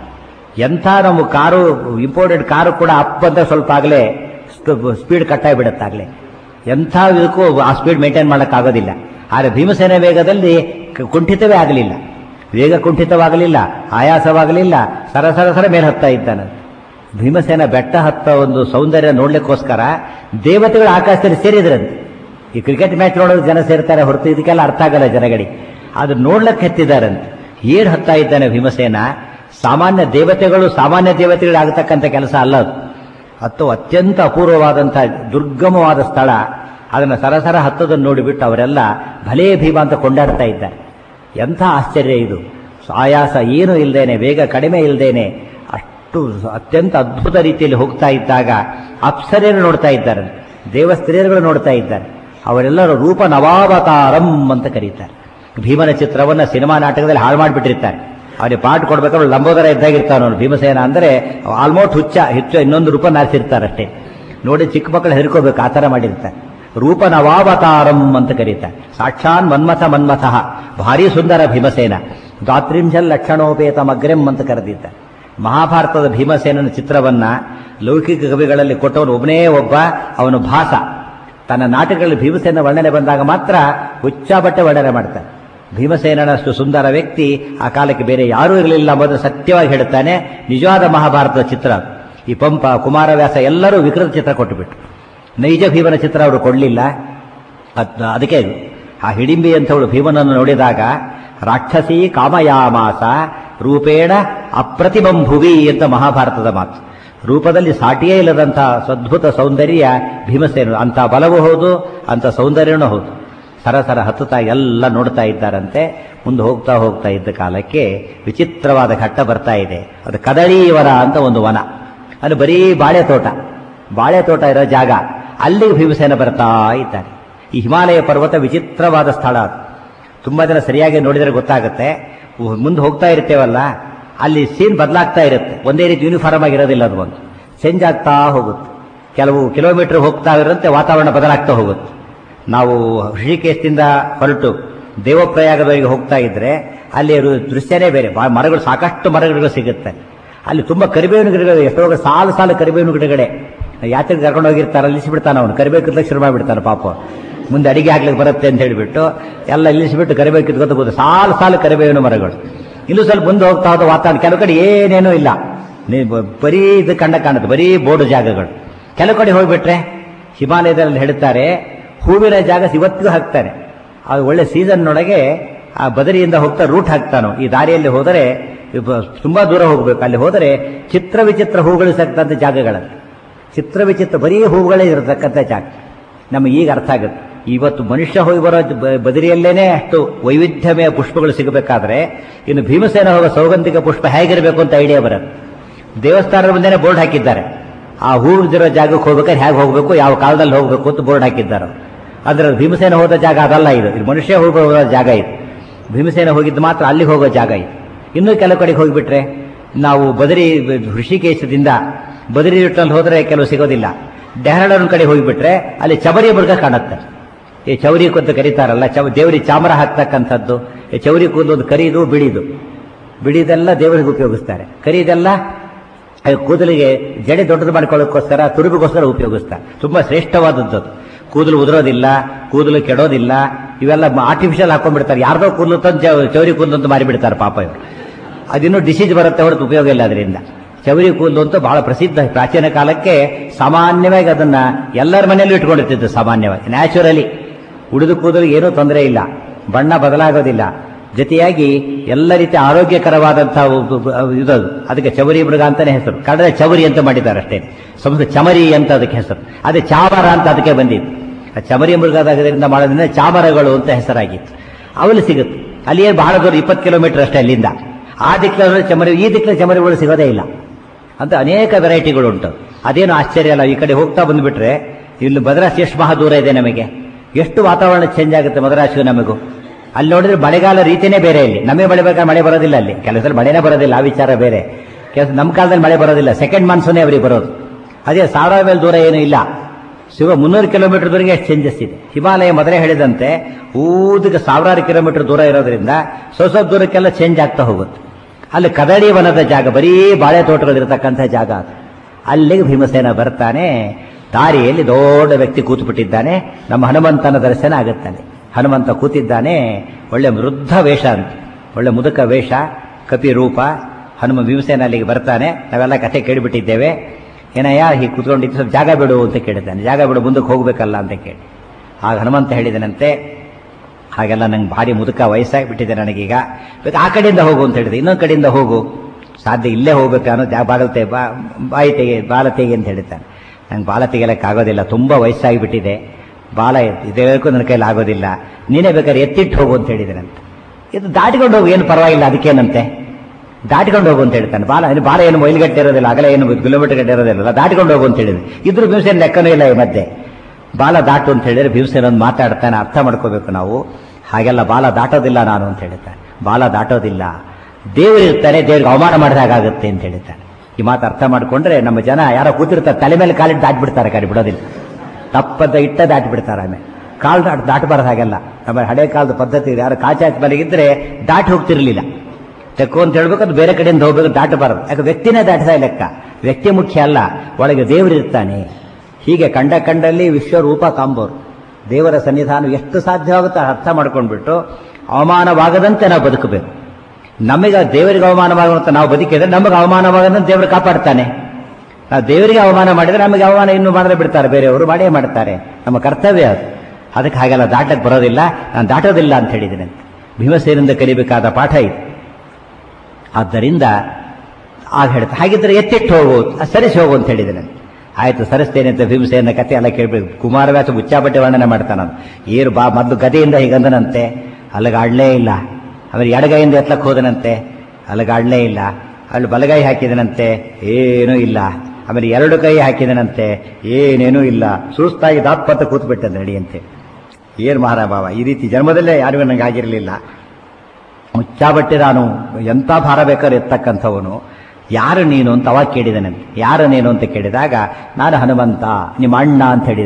ಎಂಥ ನಮ್ಮ ಕಾರು ಇಂಪೋರ್ಟೆಡ್ ಕಾರು ಕೂಡ ಅಪ್ ಅಂತ ಸ್ವಲ್ಪ ಆಗಲೇ ಸ್ಪೀಡ್ ಕಟ್ಟಾಗಿ ಬಿಡುತ್ತಾಗಲೇ ಎಂಥ ಇದಕ್ಕೂ ಆ ಸ್ಪೀಡ್ ಮೇಂಟೈನ್ ಮಾಡೋಕ್ಕಾಗೋದಿಲ್ಲ ಆದರೆ ಭೀಮಸೇನ ವೇಗದಲ್ಲಿ ಕ- ಕುಂಠಿತವೇ ಆಗಲಿಲ್ಲ ವೇಗ ಕುಂಠಿತವಾಗಲಿಲ್ಲ ಆಯಾಸವಾಗಲಿಲ್ಲ ಸರ ಸರ ಸರ ಮೇಲೆ ಹತ್ತಾ ಇದ್ದಾನೆ ಭೀಮಸೇನ ಬೆಟ್ಟ ಹತ್ತ ಒಂದು ಸೌಂದರ್ಯ ನೋಡ್ಲಿಕ್ಕೋಸ್ಕರ ದೇವತೆಗಳು ಆಕಾಶದಲ್ಲಿ ಸೇರಿದ್ರಂತೆ ಈ ಕ್ರಿಕೆಟ್ ಮ್ಯಾಚ್ ನೋಡೋದು ಜನ ಸೇರ್ತಾರೆ ಹೊರತು ಇದಕ್ಕೆಲ್ಲ ಅರ್ಥ ಆಗಲ್ಲ ಜನಗಳಿಗೆ ಅದು ನೋಡ್ಲಕ್ಕೆ ಹತ್ತಿದ್ದಾರಂತೆ ಏನ್ ಹತ್ತಾ ಇದ್ದಾನೆ ಭೀಮಸೇನ ಸಾಮಾನ್ಯ ದೇವತೆಗಳು ಸಾಮಾನ್ಯ ದೇವತೆಗಳಾಗತಕ್ಕಂಥ ಕೆಲಸ ಅಲ್ಲ ಅದು ಹತ್ತು ಅತ್ಯಂತ ಅಪೂರ್ವವಾದಂಥ ದುರ್ಗಮವಾದ ಸ್ಥಳ ಅದನ್ನು ಸರಸರ ಹತ್ತದನ್ನು ನೋಡಿಬಿಟ್ಟು ಅವರೆಲ್ಲ ಭಲೇ ಭೀಮ ಅಂತ ಕೊಂಡಾಡ್ತಾ ಇದ್ದಾರೆ ಎಂಥ ಆಶ್ಚರ್ಯ ಇದು ಆಯಾಸ ಏನು ಇಲ್ಲದೇನೆ ವೇಗ ಕಡಿಮೆ ಇಲ್ಲದೇನೆ ಅಷ್ಟು ಅತ್ಯಂತ ಅದ್ಭುತ ರೀತಿಯಲ್ಲಿ ಹೋಗ್ತಾ ಇದ್ದಾಗ ಅಪ್ಸರೆಯನ್ನು ನೋಡ್ತಾ ಇದ್ದಾರೆ ದೇವಸ್ತ್ರೀಯರುಗಳು ನೋಡ್ತಾ ಇದ್ದಾರೆ ಅವರೆಲ್ಲರೂ ರೂಪ ನವಾವತಾರಂ ಅಂತ ಕರೀತಾರೆ ಭೀಮನ ಚಿತ್ರವನ್ನ ಸಿನಿಮಾ ನಾಟಕದಲ್ಲಿ ಹಾಳು ಮಾಡಿಬಿಟ್ಟಿರ್ತಾರೆ ಅವನಿಗೆ ಪಾಠ ಕೊಡ್ಬೇಕಾದ್ರೆ ಲಂಬೋದರ ಇದ್ದಾಗಿರ್ತಾನೆ ಅವನು ಭೀಮಸೇನ ಅಂದ್ರೆ ಆಲ್ಮೋಸ್ಟ್ ಹುಚ್ಚ ಹೆಚ್ಚು ಇನ್ನೊಂದು ರೂಪ ನಾರಿಸಿರ್ತಾರೆ ಅಷ್ಟೇ ನೋಡಿ ಚಿಕ್ಕ ಮಕ್ಕಳು ಹೆರ್ಕೋಬೇಕು ಆ ಥರ ಮಾಡಿರ್ತಾರೆ ರೂಪ ನವಾವತಾರಂ ಅಂತ ಕರೀತಾರೆ ಸಾಕ್ಷಾನ್ ಮನ್ಮಥ ಮನ್ಮಥ ಭಾರಿ ಸುಂದರ ಭೀಮಸೇನ ದಾತ್ರಿಂಶಲ್ ಲಕ್ಷಣೋಪೇತ ಮಗ್ರೆಂ ಅಂತ ಕರೆದಿದ್ದಾರೆ ಮಹಾಭಾರತದ ಭೀಮಸೇನನ ಚಿತ್ರವನ್ನ ಲೌಕಿಕ ಕವಿಗಳಲ್ಲಿ ಕೊಟ್ಟವನು ಒಬ್ಬನೇ ಒಬ್ಬ ಅವನು ಭಾಸ ತನ್ನ ನಾಟಕಗಳಲ್ಲಿ ಭೀಮಸೇನ ವರ್ಣನೆ ಬಂದಾಗ ಮಾತ್ರ ಹುಚ್ಚ ಬಟ್ಟೆ ವರ್ಣನೆ ಮಾಡ್ತಾನೆ ಭೀಮಸೇನನಷ್ಟು ಸುಂದರ ವ್ಯಕ್ತಿ ಆ ಕಾಲಕ್ಕೆ ಬೇರೆ ಯಾರೂ ಇರಲಿಲ್ಲ ಎಂಬುದು ಸತ್ಯವಾಗಿ ಹೇಳುತ್ತಾನೆ ನಿಜವಾದ ಮಹಾಭಾರತದ ಚಿತ್ರ ಅದು. ಈ ಪಂಪ ಕುಮಾರವ್ಯಾಸ ಎಲ್ಲರೂ ವಿಕೃತ ಚಿತ್ರ ಕೊಟ್ಟುಬಿಟ್ಟು ನೈಜ ಭೀಮನ ಚಿತ್ರ ಅವರು ಕೊಡಲಿಲ್ಲ ಅದ್- ಅದಕ್ಕೆ ಇದು. ಆ ಹಿಡಿಂಬಿ ಅಂತವಳು ಭೀಮನನ್ನು ನೋಡಿದಾಗ ರಾಕ್ಷಸಿ ಕಾಮಯಾಮಾಸ ರೂಪೇಣ ಅಪ್ರತಿಬಂಭುವಿ ಅಂತ ಮಹಾಭಾರತದ ಮಾತು ರೂಪದಲ್ಲಿ ಸಾಟಿಯೇ ಇಲ್ಲದಂತಹ ಅದ್ಭುತ ಸೌಂದರ್ಯ ಭೀಮಸೇನ ಅಂತ ಬಲವೂ ಹೌದು ಅಂತ ಸೌಂದರ್ಯನೂ ಹೌದು ಸರಸರ ಹತ್ತುತ್ತಾ ಎಲ್ಲ ನೋಡ್ತಾ ಇದ್ದಾರಂತೆ ಮುಂದೆ ಹೋಗ್ತಾ ಹೋಗ್ತಾ ಇದ್ದ ಕಾಲಕ್ಕೆ ವಿಚಿತ್ರವಾದ ಘಟ್ಟ ಬರ್ತಾ ಇದೆ ಅದು ಕದಳಿ ವನ ಅಂತ ಒಂದು ವನ ಅದು ಬರೀ ಬಾಳೆ ತೋಟ ಬಾಳೆ ತೋಟ ಇರೋ ಜಾಗ ಅಲ್ಲಿಗೆ ಭೀಮಸೇನ ಬರ್ತಾ ಇದ್ದಾರೆ ಈ ಹಿಮಾಲಯ ಪರ್ವತ ವಿಚಿತ್ರವಾದ ಸ್ಥಳ ಅದು ತುಂಬಾ ಜನ ಸರಿಯಾಗಿ ನೋಡಿದರೆ ಗೊತ್ತಾಗುತ್ತೆ ಮುಂದೆ ಹೋಗ್ತಾ ಇರ್ತೇವಲ್ಲ ಅಲ್ಲಿ ಸೀನ್ ಬದಲಾಗ್ತಾ ಇರುತ್ತೆ ಒಂದೇ ರೀತಿ ಯೂನಿಫಾರ್ಮ್ ಆಗಿರೋದಿಲ್ಲ ಅದು ಒಂದು ಚೇಂಜ್ ಆಗ್ತಾ ಹೋಗುತ್ತೆ ಕೆಲವು ಕಿಲೋಮೀಟರ್ ಹೋಗ್ತಾ ಇರಂತೆ ವಾತಾವರಣ ಬದಲಾಗ್ತಾ ಹೋಗುತ್ತೆ ನಾವು ಋಷಿಕೇಶದಿಂದ ಹೊರಟು ದೇವಪ್ರಯಾಗದವರೆಗೆ ಹೋಗ್ತಾ ಇದ್ರೆ ಅಲ್ಲಿ ರು- ದೃಶ್ಯನೇ ಬೇರೆ ಬಾ- ಮರಗಳು ಸಾಕಷ್ಟು ಮರಗಳು ಸಿಗುತ್ತೆ ಅಲ್ಲಿ ತುಂಬಾ ಕರಿಬೇವಿನ ಗಿಡಗಳು ಎಷ್ಟೋ ಸಾಲು ಸಾಲು ಕರಿಬೇವಿನ ಗಿಡಗಳೇ ಯಾತ್ರೆಗೆ ಕರ್ಕೊಂಡು ಹೋಗಿರ್ತಾರೆ ನಿಲ್ಲಿಸಿಬಿಡ್ತಾನೆ ಅವನು ಕರಿಬೇವು ಕಿತ್ಲಕ್ಕೆ ಶುರು ಮಾಡಿಬಿಡ್ತಾನೆ ಪಾಪ ಮುಂದೆ ಅಡಿಗೆ ಹಾಕ್ಲಿಕ್ಕೆ ಬರುತ್ತೆ ಅಂತ ಹೇಳಿಬಿಟ್ಟು ಎಲ್ಲ ನಿಲ್ಲಿಸಿಬಿಟ್ಟು ಕರಿಬೇವು ಕಿತ್ಕೊತ ಕೂತು ಸಾಲು ಸಾಲು ಕರಿಬೇವಿನ ಮರಗಳು ಇಲ್ಲೂ ಸ್ವಲ್ಪ ಮುಂದೆ ಹೋಗ್ತಾ ಹೋದ ವಾತಾವರಣ ಕೆಲವು ಕಡೆ ಏನೇನೂ ಇಲ್ಲ ನೀ- ಬ- ಬರೀ ಇದು ಕಂಡ ಕಾಣುತ್ತೆ ಬರೀ ಬೋರ್ಡು ಜಾಗಗಳು ಕೆಲವು ಕಡೆ ಹೋಗ್ಬಿಟ್ರೆ ಹಿಮಾಲಯದಲ್ಲಿ ಹೇಳ್ತಾರೆ ಹೂವಿನ ಜಾಗ ಇವತ್ತಿಗೂ ಹಾಕ್ತಾರೆ ಅದು ಒಳ್ಳೆ ಸೀಸನ್ ಒಳಗೆ ಆ ಬದರಿಯಿಂದ ಹೋಗ್ತಾ ರೂಟ್ ಹಾಕ್ತಾನೋ ಈ ದಾರಿಯಲ್ಲಿ ಹೋದರೆ ಇಬ್ಬ- ತುಂಬಾ ದೂರ ಹೋಗ್ಬೇಕು ಅಲ್ಲಿ ಹೋದರೆ ಚಿತ್ರ ವಿಚಿತ್ರ ಹೂಗಳು ಸಿಗ್ತಂತ ಜಾಗಗಳಲ್ಲಿ ಚಿತ್ರ ವಿಚಿತ್ರ ಬರೀ ಹೂವುಗಳೇ ಇರತಕ್ಕಂಥ ಜಾಗ ನಮಗೆ ಈಗ ಅರ್ಥ ಆಗುತ್ತೆ ಇವತ್ತು ಮನುಷ್ಯ ಹೋಗಿ ಬರೋ ಬ- ಬದರಿಯಲ್ಲೇನೆ ಅಷ್ಟು ವೈವಿಧ್ಯಮಯ ಪುಷ್ಪಗಳು ಸಿಗಬೇಕಾದ್ರೆ ಇನ್ನು ಭೀಮಸೇನ ಹೋಗೋ ಸೌಗಂಧಿಕ ಪುಷ್ಪ ಹೇಗಿರಬೇಕು ಅಂತ ಐಡಿಯಾ ಬರುತ್ತೆ ದೇವಸ್ಥಾನದ ಮುಂದೆನೆ ಬೋರ್ಡ್ ಹಾಕಿದ್ದಾರೆ ಆ ಹೂವಿರೋ ಜಾಗಕ್ಕೆ ಹೋಗ್ಬೇಕಾದ್ರೆ ಹೇಗೆ ಹೋಗಬೇಕು ಯಾವ ಕಾಲದಲ್ಲಿ ಹೋಗಬೇಕು ಅಂತ ಬೋರ್ಡ್ ಹಾಕಿದ್ದಾರೆ ಅಂದ್ರೆ ಭೀಮಸೇನ ಹೋದ ಜಾಗ ಅದಲ್ಲ ಇದು ಇದು ಮನುಷ್ಯ ಹೋಗೋ ಜಾಗ ಇದು ಭೀಮಸೇನ ಹೋಗಿದ್ದು ಮಾತ್ರ ಅಲ್ಲಿಗೆ ಹೋಗೋ ಜಾಗ ಇದು ಇನ್ನೂ ಕೆಲವು ಕಡೆಗೆ ಹೋಗಿಬಿಟ್ರೆ ನಾವು ಬದರಿ ಋಷಿಕೇಶದಿಂದ ಬದರಿ ರೂಟ್ನಲ್ಲಿ ಹೋದರೆ ಕೆಲವು ಸಿಗೋದಿಲ್ಲ ಡೆಹರಾಡೂನ್ ಕಡೆ ಹೋಗಿಬಿಟ್ರೆ ಅಲ್ಲಿ ಚಬರಿ ಮೃಗ ಕಾಣುತ್ತೆ ಈ ಚೌರಿ ಅಂತ ಕರೀತಾರಲ್ಲ ಚೌ ದೇವರಿಗೆ ಚಾಮರ ಹಾಕ್ತಕ್ಕಂಥದ್ದು ಈ ಚೌರಿ ಕೂದಲು ಒಂದು ಕರಿದು ಬಿಳಿದು ಬಿಳಿದೆಲ್ಲ ದೇವರಿಗೆ ಉಪಯೋಗಿಸ್ತಾರೆ ಕರಿದೆಲ್ಲ ಆ ಕೂದಲಿಗೆ ಜಡೆ ದೊಡ್ಡದು ಮಾಡ್ಕೊಳ್ಳೋಕ್ಕೋಸ್ಕರ ತುರುಬಿಗೋಸ್ಕರ ಉಪಯೋಗಿಸ್ತಾರೆ ತುಂಬಾ ಶ್ರೇಷ್ಠವಾದದ್ದು ಅದು. ಕೂದಲು ಉದುರೋದಿಲ್ಲ ಕೂದಲು ಕೆಡೋದಿಲ್ಲ ಇವೆಲ್ಲ ಆರ್ಟಿಫಿಷಿಯಲ್ ಹಾಕೊಂಡ್ಬಿಡ್ತಾರೆ ಯಾರ್ದೋ ಕೂದಲು ತಂದು ಚೌ- ಚೌರಿ ಕೂದಲು ಅಂತ ಮಾರಿಬಿಡ್ತಾರೆ ಪಾಪ ಇವರು ಅದಿನ್ನೂ ಡಿಸೀಸ್ ಬರುತ್ತೆ ಹೊರತು ಉಪಯೋಗ ಇಲ್ಲ ಅದರಿಂದ ಚೌರಿ ಕೂದಲು ಅಂತೂ ಬಹಳ ಪ್ರಸಿದ್ಧ ಪ್ರಾಚೀನ ಕಾಲಕ್ಕೆ ಸಾಮಾನ್ಯವಾಗಿ ಅದನ್ನ ಎಲ್ಲರ ಮನೆಯಲ್ಲೂ ಇಟ್ಕೊಂಡಿರ್ತಿದ್ದು ಸಾಮಾನ್ಯವಾಗಿ ನ್ಯಾಚುರಲಿ ಉಳಿದು ಕೂದಲು ಏನೂ ತೊಂದರೆ ಇಲ್ಲ ಬಣ್ಣ ಬದಲಾಗೋದಿಲ್ಲ ಜೊತೆಯಾಗಿ ಎಲ್ಲ ರೀತಿ ಆರೋಗ್ಯಕರವಾದಂತಹ ಇದದು ಅದಕ್ಕೆ ಚವರಿ ಮೃಗ ಅಂತಾನೆ ಹೆಸರು ಕಡದ ಚವರಿ ಅಂತ ಮಾಡಿದ್ದಾರೆ ಅಷ್ಟೇ ಸಂಸ್ಕೃತ ಚಮರಿ ಅಂತ ಅದಕ್ಕೆ ಹೆಸರು ಅದೇ ಚಾಮರ ಅಂತ ಅದಕ್ಕೆ ಬಂದಿತ್ತು ಆ ಚಮರಿ ಮೃಗದಾಗದಿಂದ ಮಾಡೋದ್ರಿಂದ ಚಾಮರಗಳು ಅಂತ ಹೆಸರಾಗಿತ್ತು ಅವಲ್ಲಿ ಸಿಗುತ್ತೆ ಅಲ್ಲಿ ಏನು ಬಹಳ ದೂರ ಇಪ್ಪತ್ತು ಕಿಲೋಮೀಟರ್ ಅಷ್ಟೇ ಅಲ್ಲಿಂದ ಆ ದಿಕ್ಕಲ್ಲಿ ಚಮರಿ ಈ ದಿಕ್ಕಲ್ಲಿ ಚಮರಿಗಳು ಸಿಗೋದೇ ಇಲ್ಲ ಅಂತ ಅನೇಕ ವೆರೈಟಿಗಳು ಉಂಟು ಅದೇನು ಆಶ್ಚರ್ಯ ಅಲ್ಲ ಈ ಕಡೆ ಹೋಗ್ತಾ ಬಂದ್ಬಿಟ್ರೆ ಇಲ್ಲಿ ಮದ್ರಾಸ್ ಎಷ್ಟು ಮಹಾ ದೂರ ಇದೆ ನಮಗೆ ಎಷ್ಟು ವಾತಾವರಣ ಚೇಂಜ್ ಆಗುತ್ತೆ ಮದ್ರಾಸ್ಗೂ ನಮಗೂ ಅಲ್ಲಿ ನೋಡಿದ್ರೆ ಮಳೆಗಾಲ ರೀತಿನೇ ಬೇರೆ ಇಲ್ಲಿ ನಮಗೆ ಮಳೆ ಬೇಕಾದ್ರೆ ಮಳೆ ಬರೋದಿಲ್ಲ ಅಲ್ಲಿ ಕೆಲಸದಲ್ಲಿ ಮಳೆನೇ ಬರೋದಿಲ್ಲ ಆ ವಿಚಾರ ಬೇರೆ ಕೆಲಸ ನಮ್ಮ ಕಾಲದಲ್ಲಿ ಮಳೆ ಬರೋದಿಲ್ಲ ಸೆಕೆಂಡ್ ಮಾನ್ಸೂನೇ ಅವರಿಗೆ ಬರೋದು ಅದೇ ಸಾವಿರ ಮೈಲ್ ದೂರ ಏನೂ ಇಲ್ಲ ಶಿವ ಮುನ್ನೂರು ಕಿಲೋಮೀಟರ್ ದೂರಿಗೆ ಎಷ್ಟು ಚೇಂಜಸ್ ಇದೆ ಹಿಮಾಲಯ ಮೊದಲೇ ಹೇಳಿದಂತೆ ಊದಿಗೆ ಸಾವಿರಾರು ಕಿಲೋಮೀಟರ್ ದೂರ ಇರೋದ್ರಿಂದ ಸ್ವಲ್ಪ ಸ್ವಲ್ಪ ದೂರಕ್ಕೆಲ್ಲ ಚೇಂಜ್ ಆಗ್ತಾ ಹೋಗುತ್ತೆ ಅಲ್ಲಿ ಕದಡಿ ವನದ ಜಾಗ ಬರೀ ಬಾಳೆ ತೋಟಗಳಿರತಕ್ಕಂಥ ಜಾಗ ಅದು ಅಲ್ಲಿಗೆ ಭೀಮಸೇನ ಬರ್ತಾನೆ ದಾರಿಯಲ್ಲಿ ದೊಡ್ಡ ವ್ಯಕ್ತಿ ಕೂತ್ಬಿಟ್ಟಿದ್ದಾನೆ ನಮ್ಮ ಹನುಮಂತನ ದರ್ಶನ ಆಗುತ್ತಾನೆ ಹನುಮಂತ ಕೂತಿದ್ದಾನೆ ಒಳ್ಳೆ ವೃದ್ಧ ವೇಷ ಅಂತ ಒಳ್ಳೆ ಮುದುಕ ವೇಷ ಕಪಿ ರೂಪ ಹನುಮ ಭೀಮಸೇನ ಅಲ್ಲಿಗೆ ಬರ್ತಾನೆ ನಾವೆಲ್ಲ ಕಥೆ ಕೇಳಿಬಿಟ್ಟಿದ್ದೇವೆ ಏನಯ್ಯ ಹೀಗೆ ಕೂತ್ಕೊಂಡಿದ್ದು ಸ್ವಲ್ಪ ಜಾಗ ಬಿಡು ಅಂತ ಕೇಳಿದ್ದಾನೆ ಜಾಗ ಬಿಡು ಮುಂದಕ್ಕೆ ಹೋಗ್ಬೇಕಲ್ಲ ಅಂತ ಕೇಳಿ ಆಗ ಹನುಮಂತ ಹೇಳಿದನಂತೆ ಹಾಗೆಲ್ಲ ನಂಗೆ ಭಾರಿ ಮುದುಕ ವಯಸ್ಸಾಗಿ ಬಿಟ್ಟಿದೆ ನನಗೀಗ ಬೇಕು ಆ ಕಡೆಯಿಂದ ಹೋಗು ಅಂತ ಹೇಳಿದೆ ಇನ್ನೊಂದು ಕಡೆಯಿಂದ ಹೋಗು ಸಾಧ್ಯ ಇಲ್ಲೇ ಹೋಗ್ಬೇಕು ಅನ್ನೋ ಜಾ ಬಾಗಲ್ತೆ ಬಾ ಬಾಯಿ ತೆಗೆ ಬಾಲ ತೆಗೆ ಅಂತ ಹೇಳಿದ್ದಾನೆ ನಂಗೆ ಬಾಲ ತೆಗೆಯಲಿಕ್ಕೆ ಆಗೋದಿಲ್ಲ ತುಂಬ ವಯಸ್ಸಾಗಿ ಬಿಟ್ಟಿದೆ ಬಾಲ ಇದೇಕು ನನ್ನ ಕೈಲಿ ಆಗೋದಿಲ್ಲ ನೀನೇ ಬೇಕಾದ್ರೆ ಎತ್ತಿಟ್ಟು ಹೋಗು ಅಂತ ಹೇಳಿದನಂತೆ ಇದು ದಾಟಿಕೊಂಡು ಹೋಗು ಏನು ಪರವಾಗಿಲ್ಲ ಅದಕ್ಕೇನಂತೆ ದಾಟಿಕೊಂಡು ಹೋಗು ಅಂತ ಹೇಳ್ತಾನೆ ಬಾಲ ಏನು ಬಾಲ ಏನು ಮೈಲ್ಗಟ್ಟೆ ಇರೋದಿಲ್ಲ ಅಗಲ ಏನು ಕಿಲೋಮೀಟರ್ ಗಟ್ಟೆ ಇರೋದಿಲ್ಲ ದಾಟಿಕೊಂಡು ಹೋಗು ಅಂತ ಹೇಳಿದ್ರು ಇದ್ರ ಭೀಮಸೇನ ಲೆಕ್ಕನೂ ಇಲ್ಲ ಈ ಮಧ್ಯೆ ಬಾಲ ದಾಟು ಅಂತ ಹೇಳಿದ್ರೆ ಭೀಮಸೇನ ಒಂದು ಮಾತಾಡ್ತಾನೆ ಅರ್ಥ ಮಾಡ್ಕೋಬೇಕು ನಾವು ಹಾಗೆಲ್ಲ ಬಾಲ ದಾಟೋದಿಲ್ಲ ನಾನು ಅಂತ ಹೇಳ್ತಾನೆ ಬಾಲ ದಾಟೋದಿಲ್ಲ ದೇವರು ಇರ್ತಾನೆ ದೇವ್ರಿಗೆ ಅವಮಾನ ಮಾಡಿದಾಗುತ್ತೆ ಅಂತ ಹೇಳ್ತಾನೆ ಈ ಮಾತು ಅರ್ಥ ಮಾಡ್ಕೊಂಡ್ರೆ ನಮ್ಮ ಜನ ಯಾರೋ ಕೂತಿರ್ತಾರೆ ತಲೆ ಮೇಲೆ ಕಾಲಿಟ್ಟು ದಾಟ್ಬಿಡ್ತಾರೆ ಕಡೆ ಬಿಡೋದಿಲ್ಲ ತಪ್ಪದ ಇಟ್ಟ ದಾಟಿಬಿಡ್ತಾರೆ ಆಮೇಲೆ ಕಾಲು ದಾಟ್ ದಾಟಬಾರ್ದು ಹಾಗೆಲ್ಲ ನಮ್ಮ ಹಳೆ ಕಾಲದ ಪದ್ಧತಿ ಯಾರು ಕಾಚಾಚ್ ಮನೆಗಿದ್ರೆ ದಾಟಿ ಹೋಗ್ತಿರ್ಲಿಲ್ಲ ತೆಕ್ಕು ಅಂತ ಹೇಳ್ಬೇಕು ಅದು ಬೇರೆ ಕಡೆಯಿಂದ ಹೋಗ್ಬೇಕು ದಾಟಬಾರದು ಯಾಕೆ ವ್ಯಕ್ತಿನೇ ದಾಟಿದ ಲೆಕ್ಕ ವ್ಯಕ್ತಿ ಮುಖ್ಯ ಅಲ್ಲ ಒಳಗೆ ದೇವರು ಇರ್ತಾನೆ ಹೀಗೆ ಕಂಡ ಕಂಡಲ್ಲಿ ವಿಶ್ವರೂಪ ಕಾಂಬೋರು ದೇವರ ಸನ್ನಿಧಾನ ಎಷ್ಟು ಸಾಧ್ಯವಾಗುತ್ತೋ ಅರ್ಥ ಮಾಡ್ಕೊಂಡ್ಬಿಟ್ಟು ಅವಮಾನವಾಗದಂತೆ ನಾವು ಬದುಕಬೇಕು ನಮಗೆ ದೇವರಿಗೆ ಅವಮಾನವಾಗುವಂತ ನಾವು ಬದುಕಿದ್ರೆ ನಮಗೆ ಅವಮಾನವಾಗದಂತೆ ದೇವರು ಕಾಪಾಡ್ತಾನೆ ನಾವು ದೇವರಿಗೆ ಅವಮಾನ ಮಾಡಿದ್ರೆ ನಮಗೆ ಅವಮಾನ ಇನ್ನು ಮಾಡಿದ್ರೆ ಬಿಡ್ತಾರೆ ಬೇರೆಯವರು ಮಾಡೇ ಮಾಡ್ತಾರೆ ನಮ್ಮ ಕರ್ತವ್ಯ ಅದು ಅದಕ್ಕೆ ಹಾಗೆಲ್ಲ ದಾಟಕ್ಕೆ ಬರೋದಿಲ್ಲ ನಾನು ದಾಟೋದಿಲ್ಲ ಅಂತ ಹೇಳಿದ್ದೇನೆ ಭೀಮಸೇನಿಂದ ಕಲಿಬೇಕಾದ ಪಾಠ ಇದು ಆದ್ದರಿಂದ ಆಗ ಹೇಳ್ತಾ ಹಾಗಿದ್ರೆ ಎತ್ತಿಟ್ಟು ಹೋಗು ಸರಿಸಿ ಹೋಗು ಅಂತ ಹೇಳಿದ್ದೇನೆ ಆಯ್ತು ಸರಿಸ್ತೇನೆ ಅಂತ ಭೀಮಸೇನ ಕತೆ ಎಲ್ಲ ಕೇಳಬೇಕು ಕುಮಾರವ್ಯಾಸ ಮುಚ್ಚಾಬಟ್ಟೆ ವರ್ಣನೆ ಮಾಡ್ತಾನ ಏರು ಬಾ ಮೊದಲು ಗದೆಯಿಂದ ಹೀಗಂದನಂತೆ ಅಲ್ಲಿಗಾಡ್ಲೇ ಇಲ್ಲ ಆಮೇಲೆ ಎಡಗೈಯಿಂದ ಎತ್ತಲಕ್ಕೆ ಹೋದನಂತೆ ಅಲ್ಲಿಗಾಡ್ಲೇ ಇಲ್ಲ ಅಲ್ಲಿ ಬಲಗೈ ಹಾಕಿದನಂತೆ ಏನೂ ಇಲ್ಲ ಆಮೇಲೆ ಎರಡು ಕೈ ಹಾಕಿದನಂತೆ ಏನೇನೂ ಇಲ್ಲ ಸುಸ್ತಾಗಿ ದಾತ್ಪತ್ತ ಕೂತ್ಬಿಟ್ಟೆ ನಡಿಯಂತೆ ಏನು ಮಹಾರಾಭಾವ ಈ ರೀತಿ ಜನ್ಮದಲ್ಲೇ ಯಾರಿಗೂ ನನಗೆ ಆಗಿರಲಿಲ್ಲ ಮುಚ್ಚಾಬಟ್ಟೆ ನಾನು ಎಂಥ ಭಾರ ಬೇಕಾದ್ರೆ ಎತ್ತಕ್ಕಂಥವನು ಯಾರು ನೀನು ಅಂತ ಅವಾಗ ಕೇಳಿದನಂತೆ ಯಾರು ನೀನು ಅಂತ ಕೇಳಿದಾಗ ನಾನು ಹನುಮಂತ ನಿಮ್ಮ ಅಣ್ಣ ಅಂತ ಹೇಳಿದನಂತೆ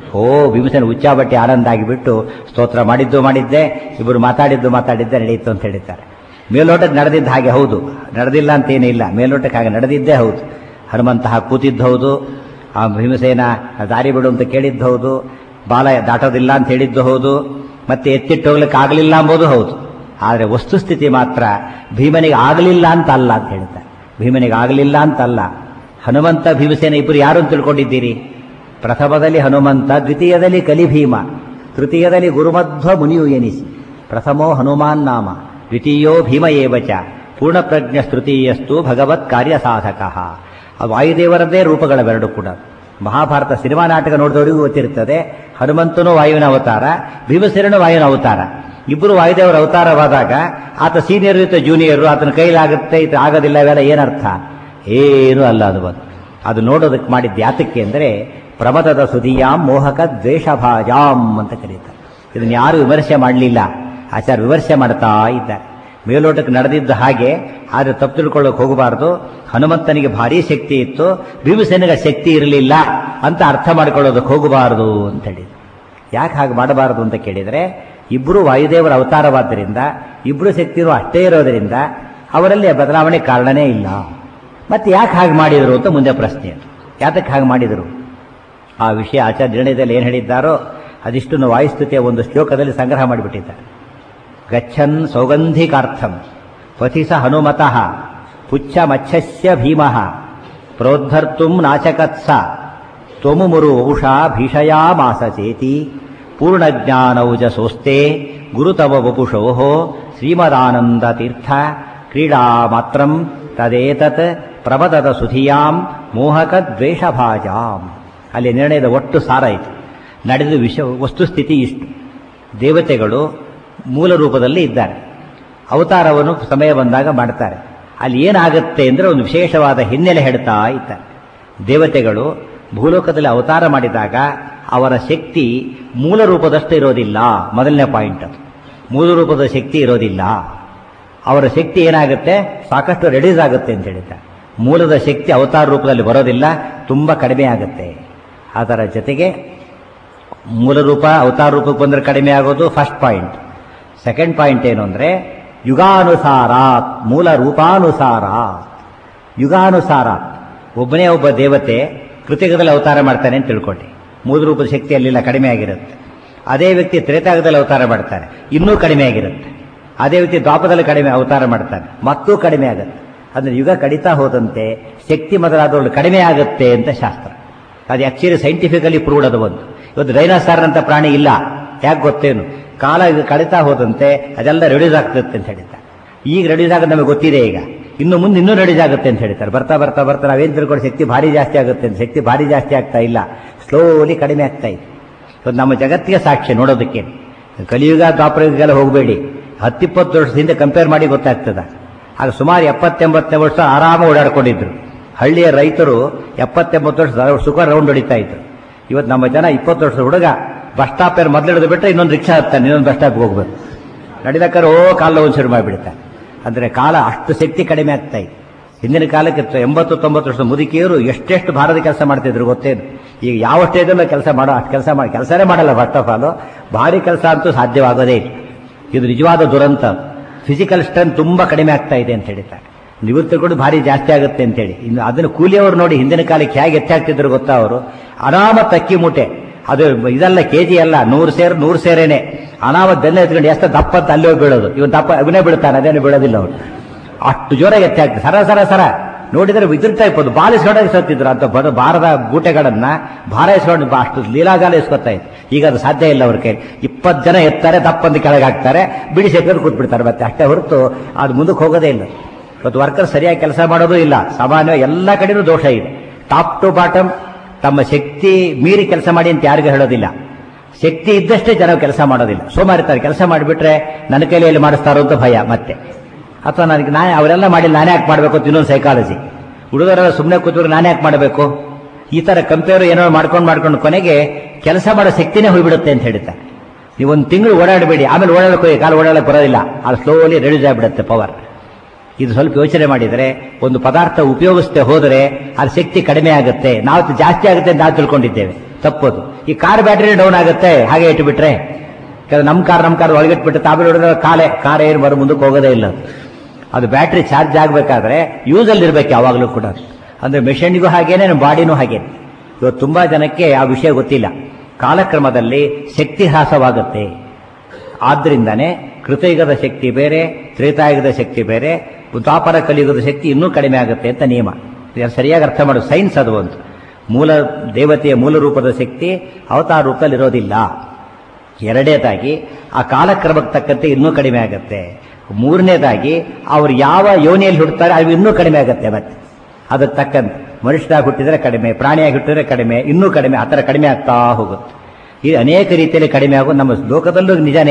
ಓ ಭೀಮಸೇನ ಉಚ್ಚಾಬಟ್ಟಿ ಆನಂದ ಆಗಿಬಿಟ್ಟು ಸ್ತೋತ್ರ ಮಾಡಿದ್ದು ಮಾಡಿದ್ದೆ ಇಬ್ಬರು ಮಾತಾಡಿದ್ದು ಮಾತಾಡಿದ್ದೆ ನಡೆಯಿತು ಅಂತ ಹೇಳಿದ್ದಾರೆ ಮೇಲ್ನೋಟಕ್ಕೆ ನಡೆದಿದ್ದು ಹಾಗೆ ಹೌದು ನಡೆದಿಲ್ಲ ಅಂತೇನೇ ಇಲ್ಲ ಮೇಲ್ನೋಟಕ್ಕೆ ಹಾಗೆ ನಡೆದಿದ್ದೇ ಹೌದು ಹನುಮಂತಹ ಕೂತಿದ್ದು ಹೌದು ಆ ಭೀಮಸೇನ ದಾರಿ ಬಿಡು ಅಂತ ಕೇಳಿದ್ದು ಹೌದು ಬಾಲ ದಾಟೋದಿಲ್ಲ ಅಂತ ಹೇಳಿದ್ದು ಹೌದು ಮತ್ತೆ ಎತ್ತಿಟ್ಟು ಹೋಗ್ಲಿಕ್ಕೆ ಆಗಲಿಲ್ಲ ಎಂಬುದು ಹೌದು ಆದರೆ ವಸ್ತುಸ್ಥಿತಿ ಮಾತ್ರ ಭೀಮನಿಗೆ ಆಗಲಿಲ್ಲ ಅಂತ ಅಲ್ಲ ಅಂತ ಹೇಳ್ತಾರೆ ಭೀಮನಿಗೆ ಆಗಲಿಲ್ಲ ಅಂತಲ್ಲ ಹನುಮಂತ ಭೀಮಸೇನ ಇಬ್ಬರು ಯಾರು ಅಂತ ತಿಳ್ಕೊಂಡಿದ್ದೀರಿ ಪ್ರಥಮದಲ್ಲಿ ಹನುಮಂತ ದ್ವಿತೀಯದಲ್ಲಿ ಕಲಿಭೀಮ ತೃತೀಯದಲ್ಲಿ ಗುರುಮಧ್ವ ಮುನಿಯು ಎನಿಸಿ ಪ್ರಥಮೋ ಹನುಮಾನ್ ನಾಮ ದ್ವಿತೀಯೋ ಭೀಮ ಏವಚ ಪೂರ್ಣಪ್ರಜ್ಞ ತೃತೀಯಸ್ತು ಭಗವತ್ ಕಾರ್ಯ ಸಾಧಕ ವಾಯುದೇವರದ್ದೇ ರೂಪಗಳವೆರಡು ಕೂಡ ಮಹಾಭಾರತ ಸಿನಿಮಾ ನಾಟಕ ನೋಡಿದವರಿಗೂ ಗೊತ್ತಿರ್ತದೆ ಹನುಮಂತನು ವಾಯುವಿನ ಅವತಾರ ಭೀಮಸೇನನು ವಾಯುವಿನ ಅವತಾರ ಇಬ್ಬರು ವಾಯುದೇವರ ಅವತಾರವಾದಾಗ ಆತ ಸೀನಿಯರ್ ಇತ್ತು ಜೂನಿಯರ್ ಆತನ ಕೈಲಾಗುತ್ತೆ ಇದು ಆಗೋದಿಲ್ಲ ಇವೆಲ್ಲ ಏನರ್ಥ ಏನೂ ಅಲ್ಲ ಅದು ಬಂದು ಅದು ನೋಡೋದಕ್ಕೆ ಮಾಡಿದ್ದು ಯಾತಕ್ಕೆ ಅಂದರೆ ಪ್ರಮದದ ಸುದಿಯಾಂ ಮೋಹಕ ದ್ವೇಷಭಾಜಾಂ ಅಂತ ಕರೀತಾರೆ ಇದನ್ನು ಯಾರು ವಿಮರ್ಶೆ ಮಾಡಲಿಲ್ಲ ಆಚಾರ್ಯ ವಿಮರ್ಶೆ ಮಾಡ್ತಾ ಇದ್ದಾರೆ ಮೇಲೋಟಕ್ಕೆ ನಡೆದಿದ್ದ ಹಾಗೆ ಆದರೆ ತಪ್ಪು ತಿಳ್ಕೊಳ್ಳೋಕೆ ಹೋಗಬಾರ್ದು ಹನುಮಂತನಿಗೆ ಭಾರಿ ಶಕ್ತಿ ಇತ್ತು ಭೀಮಸೇನಿಗೆ ಶಕ್ತಿ ಇರಲಿಲ್ಲ ಅಂತ ಅರ್ಥ ಮಾಡ್ಕೊಳ್ಳೋದಕ್ಕೆ ಹೋಗಬಾರದು ಅಂತ ಹೇಳಿದ್ರು ಯಾಕೆ ಹಾಗೆ ಮಾಡಬಾರದು ಅಂತ ಕೇಳಿದರೆ ಇಬ್ಬರು ವಾಯುದೇವರ ಅವತಾರವಾದ್ದರಿಂದ ಇಬ್ಬರು ಶಕ್ತಿನೂ ಅಷ್ಟೇ ಇರೋದರಿಂದ ಅವರಲ್ಲಿ ಬದಲಾವಣೆ ಕಾರಣನೇ ಇಲ್ಲ ಮತ್ತೆ ಯಾಕೆ ಹಾಗೆ ಮಾಡಿದರು ಅಂತ ಮುಂದೆ ಪ್ರಶ್ನೆ ಯಾತಕ್ಕೆ ಹಾಗೆ ಮಾಡಿದರು ಆ ವಿಷಯ ಆಚಾರ್ಯ ನಿರ್ಣಯದಲ್ಲಿ ಏನು ಹೇಳಿದ್ದಾರೋ ಅದಿಷ್ಟನ್ನು ವಾಯುಸ್ತುತಿಯ ಒಂದು ಶ್ಲೋಕದಲ್ಲಿ ಸಂಗ್ರಹ ಮಾಡಿಬಿಟ್ಟಿದ್ದಾರೆ ಗಚ್ಚನ್ ಸೌಗಂಧಿಕಾರ್ಥಂ ಪಥಿಸ ಹನುಮತಃ ಪುಚ್ಛ ಮಚ್ಛಸ್ಯ ಭೀಮಃ ಪ್ರೋದ್ಧರ್ತುಂ ನಾಚಕತ್ಸ ತ್ವಮುಮುರು ಔಷಾ ಭೀಷಯಾಮಾಸ ಚೇತಿ ಪೂರ್ಣಜ್ಞಾನೌಜ ಸೋಸ್ತೆ ಗುರುತವ ವಪುಷೋ ಶ್ರೀಮದಾನಂದ ತೀರ್ಥ ಕ್ರೀಡಾ ಮಾತ್ರಂ ತದೇತತ್ ಪ್ರಬದದ ಸುಧಿಯಾಂ ಮೋಹಕ ದ್ವೇಷಭಾಜಾಂ ಅಲ್ಲಿ ನಿರ್ಣಯದ ಒಟ್ಟು ಸಾರ ಇತ್ತು ನಡೆದ ವಿಷ ವಸ್ತುಸ್ಥಿತಿ ಇಷ್ಟು ದೇವತೆಗಳು ಮೂಲ ರೂಪದಲ್ಲಿ ಇದ್ದಾರೆ ಅವತಾರವನ್ನು ಸಮಯ ಬಂದಾಗ ಮಾಡ್ತಾರೆ ಅಲ್ಲಿ ಏನಾಗುತ್ತೆ ಅಂದರೆ ಒಂದು ವಿಶೇಷವಾದ ಹಿನ್ನೆಲೆ ಹೇಳ್ತಾ ಇದ್ದಾರೆ ದೇವತೆಗಳು ಭೂಲೋಕದಲ್ಲಿ ಅವತಾರ ಮಾಡಿದಾಗ ಅವರ ಶಕ್ತಿ ಮೂಲ ರೂಪದಷ್ಟು ಇರೋದಿಲ್ಲ ಮೊದಲನೇ ಪಾಯಿಂಟ್ ಅದು ಮೂಲ ರೂಪದ ಶಕ್ತಿ ಇರೋದಿಲ್ಲ ಅವರ ಶಕ್ತಿ ಏನಾಗುತ್ತೆ ಸಾಕಷ್ಟು ರೆಡ್ಯೂಸ್ ಆಗುತ್ತೆ ಅಂತ ಹೇಳಿದ್ದಾರೆ ಮೂಲದ ಶಕ್ತಿ ಅವತಾರ ರೂಪದಲ್ಲಿ ಬರೋದಿಲ್ಲ ತುಂಬ ಕಡಿಮೆ ಆಗುತ್ತೆ ಅದರ ಜೊತೆಗೆ ಮೂಲ ರೂಪ ಅವತಾರ ರೂಪಕ್ಕೆ ಬಂದರೆ ಕಡಿಮೆ ಆಗೋದು ಫಸ್ಟ್ ಪಾಯಿಂಟ್ ಸೆಕೆಂಡ್ ಪಾಯಿಂಟ್ ಏನು ಅಂದರೆ ಯುಗಾನುಸಾರ ಮೂಲ ರೂಪಾನುಸಾರ ಯುಗಾನುಸಾರ ಒಬ್ಬನೇ ಒಬ್ಬ ದೇವತೆ ಕೃತಿಕದಲ್ಲಿ ಅವತಾರ ಮಾಡ್ತಾನೆ ಅಂತ ತಿಳ್ಕೊಳ್ಳಿ ಮೂಲ ರೂಪದ ಶಕ್ತಿ ಅಲ್ಲಿಲ್ಲ ಕಡಿಮೆ ಆಗಿರುತ್ತೆ ಅದೇ ವ್ಯಕ್ತಿ ತ್ರೇತಾಗದಲ್ಲಿ ಅವತಾರ ಮಾಡ್ತಾನೆ ಇನ್ನೂ ಕಡಿಮೆ ಆಗಿರುತ್ತೆ ಅದೇ ವ್ಯಕ್ತಿ ದ್ವಾಪದಲ್ಲಿ ಕಡಿಮೆ ಅವತಾರ ಮಾಡ್ತಾನೆ ಮತ್ತೂ ಕಡಿಮೆ ಆಗುತ್ತೆ ಅಂದ್ರೆ ಯುಗ ಕಡಿತಾ ಹೋದಂತೆ ಶಕ್ತಿ ಮೊದಲಾದವಳು ಕಡಿಮೆ ಆಗುತ್ತೆ ಅಂತ ಶಾಸ್ತ್ರ ಅದು ಆಕ್ಚುಲಿ ಸೈಂಟಿಫಿಕಲಿ ಪ್ರೂವ್ಡ್ ಅದು ಒಂದು ಇವತ್ತು ಡೈನಾಸಾರ್ ಅಂತ ಪ್ರಾಣಿ ಇಲ್ಲ ಯಾಕೆ ಗೊತ್ತೇನು ಕಾಲ ಇದು ಕಡಿತಾ ಹೋದಂತೆ ಅದೆಲ್ಲ ರೆಡ್ಯೂಸ್ ಆಗ್ತದೆ ಅಂತ ಹೇಳಿದ್ದಾರೆ ಈಗ ರೆಡ್ಯೂಸ್ ಆಗೋದು ನಮಗೆ ಗೊತ್ತಿದೆ ಈಗ ಇನ್ನು ಮುಂದೆ ಇನ್ನೂ ರೆಡ್ಯೂಸ್ ಆಗುತ್ತೆ ಅಂತ ಹೇಳ್ತಾರೆ ಬರ್ತಾ ಬರ್ತಾ ಬರ್ತಾ ನಾವೇನು ತಿಳ್ಕೊಂಡು ಶಕ್ತಿ ಭಾರಿ ಜಾಸ್ತಿ ಆಗುತ್ತೆ ಅಂತ ಶಕ್ತಿ ಭಾರಿ ಜಾಸ್ತಿ ಆಗ್ತಾ ಇಲ್ಲ ಸ್ಲೋಲಿ ಕಡಿಮೆ ಆಗ್ತಾ ಇದೆ ಇವತ್ತು ನಮ್ಮ ಜಗತ್ತಿಗೆ ಸಾಕ್ಷಿ ನೋಡೋದಕ್ಕೆ ಕಲಿಯುಗ ದ್ವಾಪರಯುಗಗೆಲ್ಲ ಹೋಗಬೇಡಿ ಹತ್ತಿಪ್ಪತ್ತು ವರ್ಷದ ಹಿಂದೆ ಕಂಪೇರ್ ಮಾಡಿ ಗೊತ್ತಾಗ್ತದ ಆಗ ಸುಮಾರು ಎಪ್ಪತ್ತೆಂಬತ್ತನೇ ವರ್ಷ ಆರಾಮ ಓಡಾಡ್ಕೊಂಡಿದ್ರು ಹಳ್ಳಿಯ ರೈತರು ಎಪ್ಪತ್ತೆಂಬತ್ತು ವರ್ಷ ಸುಖ ರೌಂಡ್ ಹೊಡಿತಾ ಇದ್ರು ಇವತ್ತು ನಮ್ಮ ಜನ ಇಪ್ಪತ್ತು ವರ್ಷದ ಹುಡುಗ ಬಸ್ ಸ್ಟಾಪ್ ಏರ್ ಮೊದಲಿಡಿದು ಬಿಟ್ಟರೆ ಇನ್ನೊಂದು ರಿಕ್ಷಾ ಹತ್ತಾನೆ ಇನ್ನೊಂದು ಬಸ್ ಸ್ಟಾಪ್ಗೆ ಹೋಗ್ಬೇಕು ನಡಿದಕ್ಕಾರ ಓ ಕಾಲ ಒಂದು ಶುರು ಮಾಡಿಬಿಡ್ತಾರೆ ಅಂದರೆ ಕಾಲ ಅಷ್ಟು ಶಕ್ತಿ ಕಡಿಮೆ ಆಗ್ತಾ ಇದೆ ಹಿಂದಿನ ಕಾಲಕ್ಕೆ ಎಂಬತ್ತು ತೊಂಬತ್ತು ವರ್ಷದ ಮುದುಕಿಯರು ಎಷ್ಟೆಷ್ಟು ಭಾರದ ಕೆಲಸ ಮಾಡ್ತಿದ್ರು ಗೊತ್ತೇನು ಈಗ ಯಾವ ಸ್ಟೇಜಲ್ಲೂ ಕೆಲಸ ಮಾಡೋ ಅಷ್ಟು ಕೆಲಸ ಮಾಡಿ ಕೆಲಸನೇ ಮಾಡಲ್ಲ ಫಸ್ಟ್ ಆಫ್ ಆಲ್ ಭಾರಿ ಕೆಲಸ ಅಂತೂ ಸಾಧ್ಯವಾಗೋದೇ ಇಲ್ಲ ಇದು ನಿಜವಾದ ದುರಂತ ಫಿಸಿಕಲ್ ಸ್ಟ್ರೆಂತ್ ತುಂಬ ಕಡಿಮೆ ಆಗ್ತಾ ಇದೆ ಅಂತ ಹೇಳ್ತಾರೆ ನಿವೃತ್ತಿ ಕೂಡ ಭಾರಿ ಜಾಸ್ತಿ ಆಗುತ್ತೆ ಅಂತೇಳಿ ಇನ್ನು ಅದನ್ನು ಕೂಲಿಯವರು ನೋಡಿ ಹಿಂದಿನ ಕಾಲಕ್ಕೆ ಹೇಗೆ ಹೆಚ್ಚಾಗ್ತಿದ್ರು ಗೊತ್ತಾ ಅವರು ಅನಾಮ ತಕ್ಕಿ ಮೂಟೆ ಅದು ಇದಲ್ಲ ಕೆ ಜಿ ಅಲ್ಲ ನೂರು ಸೇರು ನೂರು ಸೇರೇನೆ ಅನಾಮ ಬೆಲ್ಲ ಎತ್ಕೊಂಡು ಎಷ್ಟು ದಪ್ಪ ಅಂತ ಅಲ್ಲಿ ಹೋಗಿ ಬೀಳೋದು ಇವನು ದಪ್ಪ ಅವನೇ ಬೀಳ್ತಾನೆ ಅದೇನು ಬೀಳೋದಿಲ್ಲ ಅವನು ಅಷ್ಟು ಜೋರಾಗಿ ಎತ್ತಾಗ್ತದೆ ಸರ ಸರ ಸರ ನೋಡಿದರೆ ವಿದ್ಯುತ್ ಇಪ್ಪದು ಬಾಲ್ ಇಸ್ಕೊಂಡಾಗ ಸತ್ತಿದ್ರು ಅಂತ ಬಡ ಭಾರದ ಬೂಟೆಗಳನ್ನ ಭಾರ ಇಸ್ಕೊಂಡು ಅಷ್ಟು ಲೀಲಾಗಾಲ ಇಸ್ಕೊತಾ ಇತ್ತು ಈಗ ಅದು ಸಾಧ್ಯ ಇಲ್ಲ ಅವ್ರ ಕೈ ಇಪ್ಪತ್ತು ಜನ ಎತ್ತಾರೆ ದಪ್ಪಂದು ಕೆಳಗೆ ಹಾಕ್ತಾರೆ ಬಿಡಿ ಸೇಕೊಂಡು ಕೂತ್ಬಿಡ್ತಾರೆ ಮತ್ತೆ ಅಷ್ಟೇ ಹೊರತು ಅದು ಮುಂದಕ್ಕೆ ಹೋಗೋದೇ ಇಲ್ಲ ಇವತ್ತು ವರ್ಕರ್ ಸರಿಯಾಗಿ ಕೆಲಸ ಮಾಡೋದು ಇಲ್ಲ ಸಾಮಾನ್ಯ ಎಲ್ಲ ಕಡೆನೂ ದೋಷ ಇದೆ ಟಾಪ್ ಟು ಬಾಟಮ್ ತಮ್ಮ ಶಕ್ತಿ ಮೀರಿ ಕೆಲಸ ಮಾಡಿ ಅಂತ ಯಾರಿಗೂ ಹೇಳೋದಿಲ್ಲ ಶಕ್ತಿ ಇದ್ದಷ್ಟೇ ಜನ ಕೆಲಸ ಮಾಡೋದಿಲ್ಲ ಸೋಮಾರಿತಾರೆ ಕೆಲಸ ಮಾಡಿಬಿಟ್ರೆ ನನ್ನ ಕೈಯಲ್ಲಿ ಮಾಡಿಸ್ತಾರೋ ಅಂತ ಭಯ ಮತ್ತೆ ಅಥವಾ ನನಗೆ ನಾನೇ ಅವರೆಲ್ಲ ಮಾಡಿ ನಾನೇ ಯಾಕೆ ಮಾಡಬೇಕು ಅಂತ ಇನ್ನೊಂದು ಸೈಕಾಲಜಿ ಹುಡುಗರೆಲ್ಲ ಸುಮ್ಮನೆ ಕೂತ್ರೆ ನಾನೇ ಯಾಕೆ ಮಾಡಬೇಕು ಈ ತರ ಕಂಪೇರ್ ಏನೋ ಮಾಡ್ಕೊಂಡು ಮಾಡ್ಕೊಂಡು ಕೊನೆಗೆ ಕೆಲಸ ಮಾಡೋ ಶಕ್ತಿನೇ ಹೋಗ್ಬಿಡುತ್ತೆ ಅಂತ ಹೇಳ್ತಾರೆ ನೀವು ಒಂದು ತಿಂಗಳು ಓಡಾಡಬೇಡಿ ಆಮೇಲೆ ಓಡಾಡಕ್ಕೆ ಹೋಗಿ ಕಾಲು ಓಡಾಡಕ್ಕೆ ಬರೋದಿಲ್ಲ ಅದು ಸ್ಲೋಲಿ ರೆಡ್ಯೂಸ್ ಆಗಿಬಿಡುತ್ತೆ ಪವರ್ ಇದು ಸ್ವಲ್ಪ ಯೋಚನೆ ಮಾಡಿದರೆ ಒಂದು ಪದಾರ್ಥ ಉಪಯೋಗಿಸದೆ ಹೋದರೆ ಅದ್ರ ಶಕ್ತಿ ಕಡಿಮೆ ಆಗುತ್ತೆ ನಾವು ಜಾಸ್ತಿ ಆಗುತ್ತೆ ಅಂತ ನಾವು ತಿಳ್ಕೊಂಡಿದ್ದೇವೆ ತಪ್ಪದು ಈ ಕಾರ್ ಬ್ಯಾಟ್ರಿ ಡೌನ್ ಆಗುತ್ತೆ ಹಾಗೆ ಇಟ್ಬಿಟ್ರೆ ಕೆಲವು ನಮ್ಮ ಕಾರ್ ನಮ್ಮ ಕಾರ್ ಒಳಗಿಟ್ಬಿಟ್ಟು ತಾಬೆ ಹೊಡೆದ್ರೆ ಕಾಲೇ ಕಾರ್ ಏನು ಬರೋ ಮುಂದಕ್ಕೆ ಹೋಗೋದೇ ಇಲ್ಲ ಅದು. ಅದು ಬ್ಯಾಟ್ರಿ ಚಾರ್ಜ್ ಆಗಬೇಕಾದ್ರೆ ಯೂಸಲ್ಲಿ ಇರಬೇಕು ಯಾವಾಗಲೂ ಕೂಡ ಅಂದ್ರೆ ಮೆಷಿನ್ಗೂ ಹಾಗೇನೆ ನಮ್ಮ ಬಾಡಿನೂ ಹಾಗೇನೆ ಇವತ್ತು ತುಂಬಾ ಜನಕ್ಕೆ ಆ ವಿಷಯ ಗೊತ್ತಿಲ್ಲ ಕಾಲಕ್ರಮದಲ್ಲಿ ಶಕ್ತಿ ಹ್ರಾಸವಾಗುತ್ತೆ ಆದ್ರಿಂದಾನೇ ಕೃತಯುಗದ ಶಕ್ತಿ ಬೇರೆ ತ್ರೇತಾಯುಗದ ಶಕ್ತಿ ಬೇರೆ ದ್ವಾಪರ ಕಲಿಯುಗದ ಶಕ್ತಿ ಇನ್ನೂ ಕಡಿಮೆ ಆಗುತ್ತೆ ಅಂತ ನಿಯಮ ಇದನ್ನ ಸರಿಯಾಗಿ ಅರ್ಥ ಮಾಡು ಸೈನ್ಸ್ ಅದು ಒಂದು ಮೂಲ ದೇವತೆಯ ಮೂಲ ರೂಪದ ಶಕ್ತಿ ಅವತಾರ ರೂಪದಲ್ಲಿ ಇರೋದಿಲ್ಲ ಎರಡನೇದಾಗಿ ಆ ಕಾಲಕ್ರಮಕ್ಕೆ ತಕ್ಕಂತೆ ಇನ್ನೂ ಕಡಿಮೆ ಆಗುತ್ತೆ ಮೂರನೇದಾಗಿ ಅವ್ರು ಯಾವ ಯೋನಿಯಲ್ಲಿ ಹುಡ್ತಾರೆ ಅದು ಇನ್ನೂ ಕಡಿಮೆ ಆಗುತ್ತೆ ಮತ್ತೆ ಅದಕ್ಕೆ ತಕ್ಕಂತೆ ಮನುಷ್ಯರಾಗಿ ಹುಟ್ಟಿದ್ರೆ ಕಡಿಮೆ ಪ್ರಾಣಿಯಾಗಿ ಹುಟ್ಟಿದ್ರೆ ಕಡಿಮೆ ಇನ್ನೂ ಕಡಿಮೆ ಆ ಥರ ಕಡಿಮೆ ಆಗ್ತಾ ಹೋಗುತ್ತೆ ಈ ಅನೇಕ ರೀತಿಯಲ್ಲಿ ಕಡಿಮೆ ಆಗೋದು ನಮ್ಮ ಲೋಕದಲ್ಲೂ ನಿಜಾನೇ